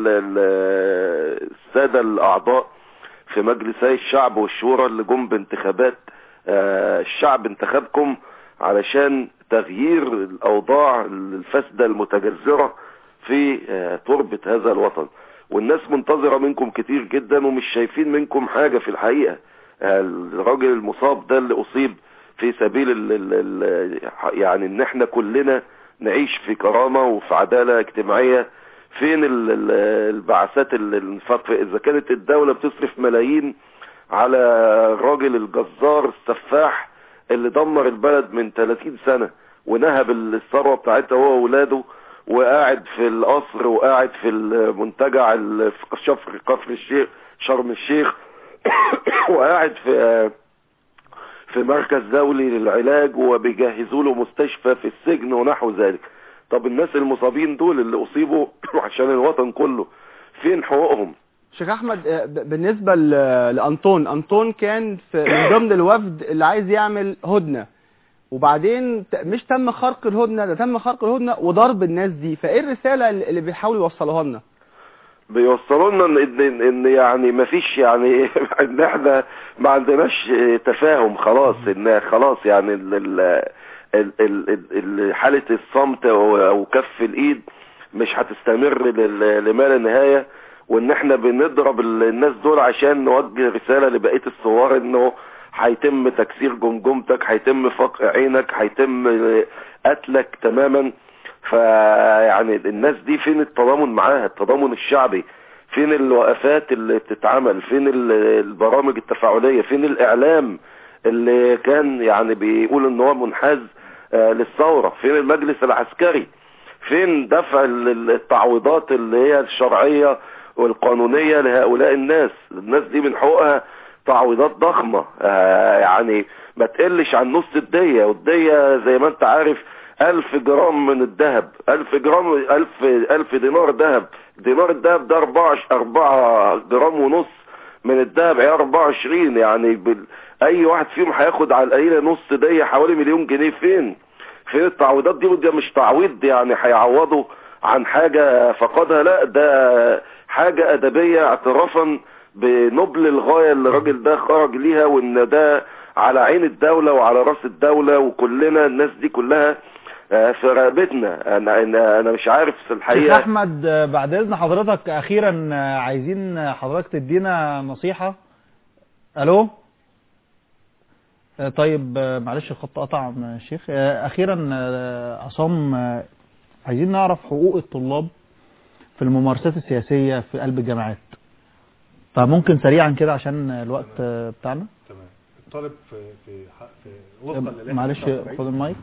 للسادة الأعضاء في مجلسي الشعب والشورى اللي جم بانتخابات آه، الشعب انتخبكم علشان تغيير الأوضاع الفاسدة المتجذرة في آه، تربة هذا الوطن والناس منتظرة منكم كتير جدا ومش شايفين منكم حاجة في الحقيقة آه، الراجل المصاب ده اللي أصيب في سبيل ال ال ال يعني ان احنا كلنا نعيش في كرامة وفي عدالة اجتماعية فين ال- ال- البعثات ال- الانفاق اذا كانت الدولة بتصرف ملايين على الراجل الجزار السفاح اللي دمر البلد من 30 سنة ونهب الثروة بتاعتها هو وولاده وقاعد في القصر وقاعد في المنتجع ال- في شفر كفر الشيخ شرم الشيخ وقاعد في في مركز دولي للعلاج وبيجهزوا له مستشفى في السجن ونحو ذلك طب الناس المصابين دول اللي اصيبوا عشان الوطن كله فين حقوقهم شيخ احمد آه، ب- بالنسبه ل- لانطون انطون كان في من ضمن الوفد اللي عايز يعمل هدنه وبعدين ت- مش تم خرق الهدنه ده تم خرق الهدنه وضرب الناس دي فايه الرساله اللي اللي بيحاولوا يوصلوها لنا بيوصلوا لنا ان ان ان يعني ما فيش يعني ان احنا ما عندناش تفاهم خلاص ان خلاص يعني ال ال ال ال ال حاله الصمت او أو كف الايد مش هتستمر لل- لما لا نهايه وان احنا بنضرب ال- الناس دول عشان نوجه رساله لبقيه الثوار انه هيتم تكسير جمجمتك هيتم فقع عينك هيتم قتلك تماما فيعني الناس دي فين التضامن معاها التضامن الشعبي فين الوقفات اللي بتتعمل فين ال- البرامج التفاعلية فين الإعلام اللي كان يعني بيقول ان هو منحاز آه، للثورة فين المجلس العسكري فين دفع ال- ال- التعويضات اللي هي الشرعية والقانونية لهؤلاء الناس الناس دي من حقوقها تعويضات ضخمة آه، يعني ما تقلش عن نص الدية والدية زي ما انت عارف ألف جرام من الذهب ألف جرام ألف ألف دينار ذهب دينار الذهب ده أربعة أربعة جرام ونص من الذهب عيار 24 يعني بال... أي واحد فيهم هياخد على القليلة نص دية حوالي مليون جنيه فين؟ فين التعويضات دي وده مش تعويض يعني هيعوضوا عن حاجة فقدها لا ده حاجة أدبية اعترافا بنبل الغاية اللي الراجل ده خرج ليها وإن ده على عين الدولة وعلى راس الدولة وكلنا الناس دي كلها آه، في رقبتنا أنا أنا أنا مش عارف شيخ الحقيقة احمد آه، بعد اذن حضرتك اخيرا آه، عايزين آه، حضرتك تدينا نصيحة الو آه، طيب آه، معلش الخط قطع من الشيخ آه، اخيرا آه، عصام آه، عايزين نعرف حقوق الطلاب في الممارسات السياسية في قلب الجامعات فممكن سريعا كده عشان الوقت آه، بتاعنا تمام الطالب في في حق- في آه، وفقا للائحه معلش 79 خد المايك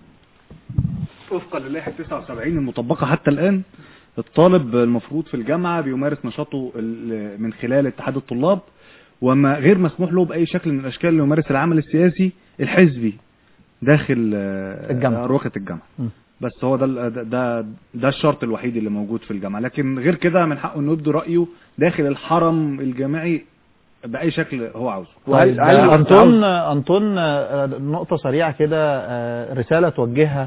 وفقا للائحه 79 المطبقه حتى الان الطالب المفروض في الجامعه بيمارس نشاطه ال- من خلال اتحاد الطلاب وما غير مسموح له باي شكل من الاشكال انه يمارس العمل السياسي الحزبي داخل آه، الجامعة. اروقه الجامعه م. بس هو ده ال- ده ده, ده الشرط الوحيد اللي موجود في الجامعه لكن غير كده من حقه انه يبدي رايه داخل الحرم الجامعي باي شكل هو عاوزه طيب آه، انطون انطون آه، نقطة سريعة كده آه، رسالة توجهها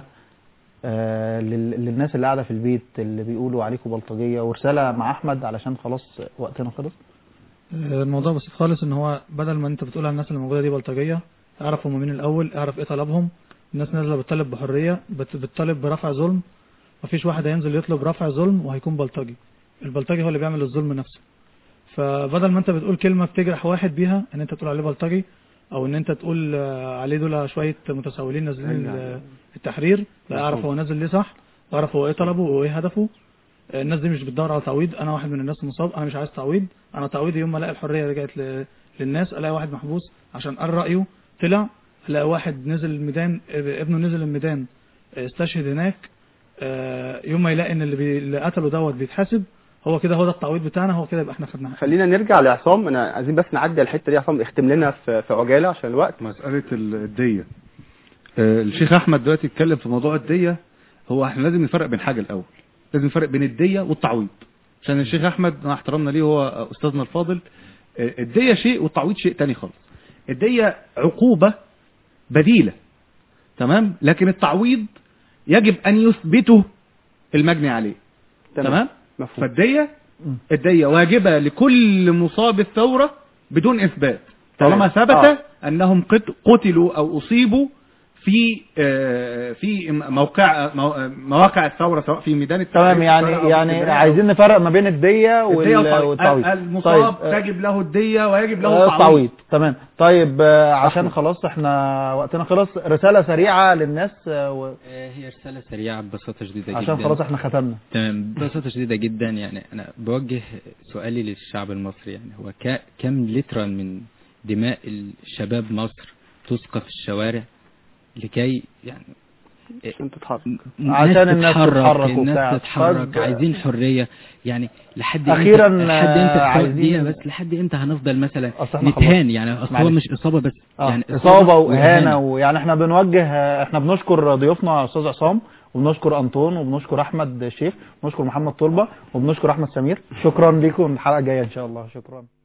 آه، لل- للناس اللي قاعدة في البيت اللي بيقولوا عليكم بلطجية ورسالة مع احمد علشان خلاص وقتنا خلص الموضوع بسيط خالص ان هو بدل ما انت بتقول على الناس اللي موجوده دي بلطجيه اعرف هم مين الاول اعرف ايه طلبهم الناس نازله بتطالب بحريه بت- بتطالب برفع ظلم مفيش واحد هينزل يطلب رفع ظلم وهيكون بلطجي البلطجي هو اللي بيعمل الظلم نفسه فبدل ما انت بتقول كلمه بتجرح واحد بيها ان انت تقول عليه بلطجي او ان انت تقول آه، عليه دول شويه متسولين نازلين ال- التحرير لا اعرف هو نازل ليه صح اعرف هو ايه طلبه وايه هدفه الناس دي مش بتدور على تعويض انا واحد من الناس المصاب انا مش عايز تعويض انا تعويضي يوم ما الاقي الحريه رجعت ل... للناس الاقي واحد محبوس عشان قال رايه طلع الاقي واحد نزل الميدان ابنه نزل الميدان استشهد هناك آه، يوم ما يلاقي ان اللي, بي... اللي قتله دوت بيتحاسب هو كده هو ده التعويض بتاعنا هو كده يبقى احنا خدنا حاجه خلينا نرجع لعصام انا عايزين بس نعدي على الحته دي عصام اختم لنا في في عجاله عشان الوقت مسألة ال- الدية آه، الشيخ أحمد دلوقتي اتكلم في موضوع الدية هو احنا لازم نفرق بين حاجة الأول لازم نفرق بين الدية والتعويض عشان الشيخ أحمد مع احترامنا ليه هو أستاذنا الفاضل آه، الدية شيء والتعويض شيء تاني خالص الدية عقوبة بديلة تمام لكن التعويض يجب أن يثبته المجني عليه تمام. تمام مفهوم فالدية الدية واجبة لكل مصاب الثورة بدون إثبات طالما تمام. ثبت آه. أنهم قت- قتلوا أو أصيبوا في آه، في موقع مو- مواقع الثورة سواء في ميدان التحرير تمام يعني أو في يعني اسكندرية أو- عايزين نفرق ما بين الدية الدية وال- والتعويض. والتعويض المصاب طيب، تجب له الدية ويجب له آه، التعويض التعويض تمام طيب آه، عشان خلاص احنا وقتنا خلص رسالة سريعة للناس آه، و- آه، هي رسالة سريعة ببساطة شديدة جدا عشان خلاص احنا ختمنا تمام ببساطة شديدة جدا يعني أنا بوجه سؤالي للشعب المصري يعني هو ك- كم لترا من دماء الشباب مصر تسقى في الشوارع لكي يعني عشان تتحرك عشان الناس تتحرك الناس وبتاع. تتحرك طب- عايزين حرية يعني لحد أخيراً، امتى لحد امتى آه، عايزين- دقيقة بس لحد امتى هنفضل مثلا أصل احنا نتهان خلاص. يعني اصل هو معلش. مش اصابة بس آه، يعني إصابة وإهانة ويعني احنا بنوجه احنا بنشكر ضيوفنا أستاذ عصام وبنشكر أنطون وبنشكر أحمد الشيخ وبنشكر محمد طلبة وبنشكر أحمد سمير شكرا لكم الحلقة الجاية إن شاء الله شكرا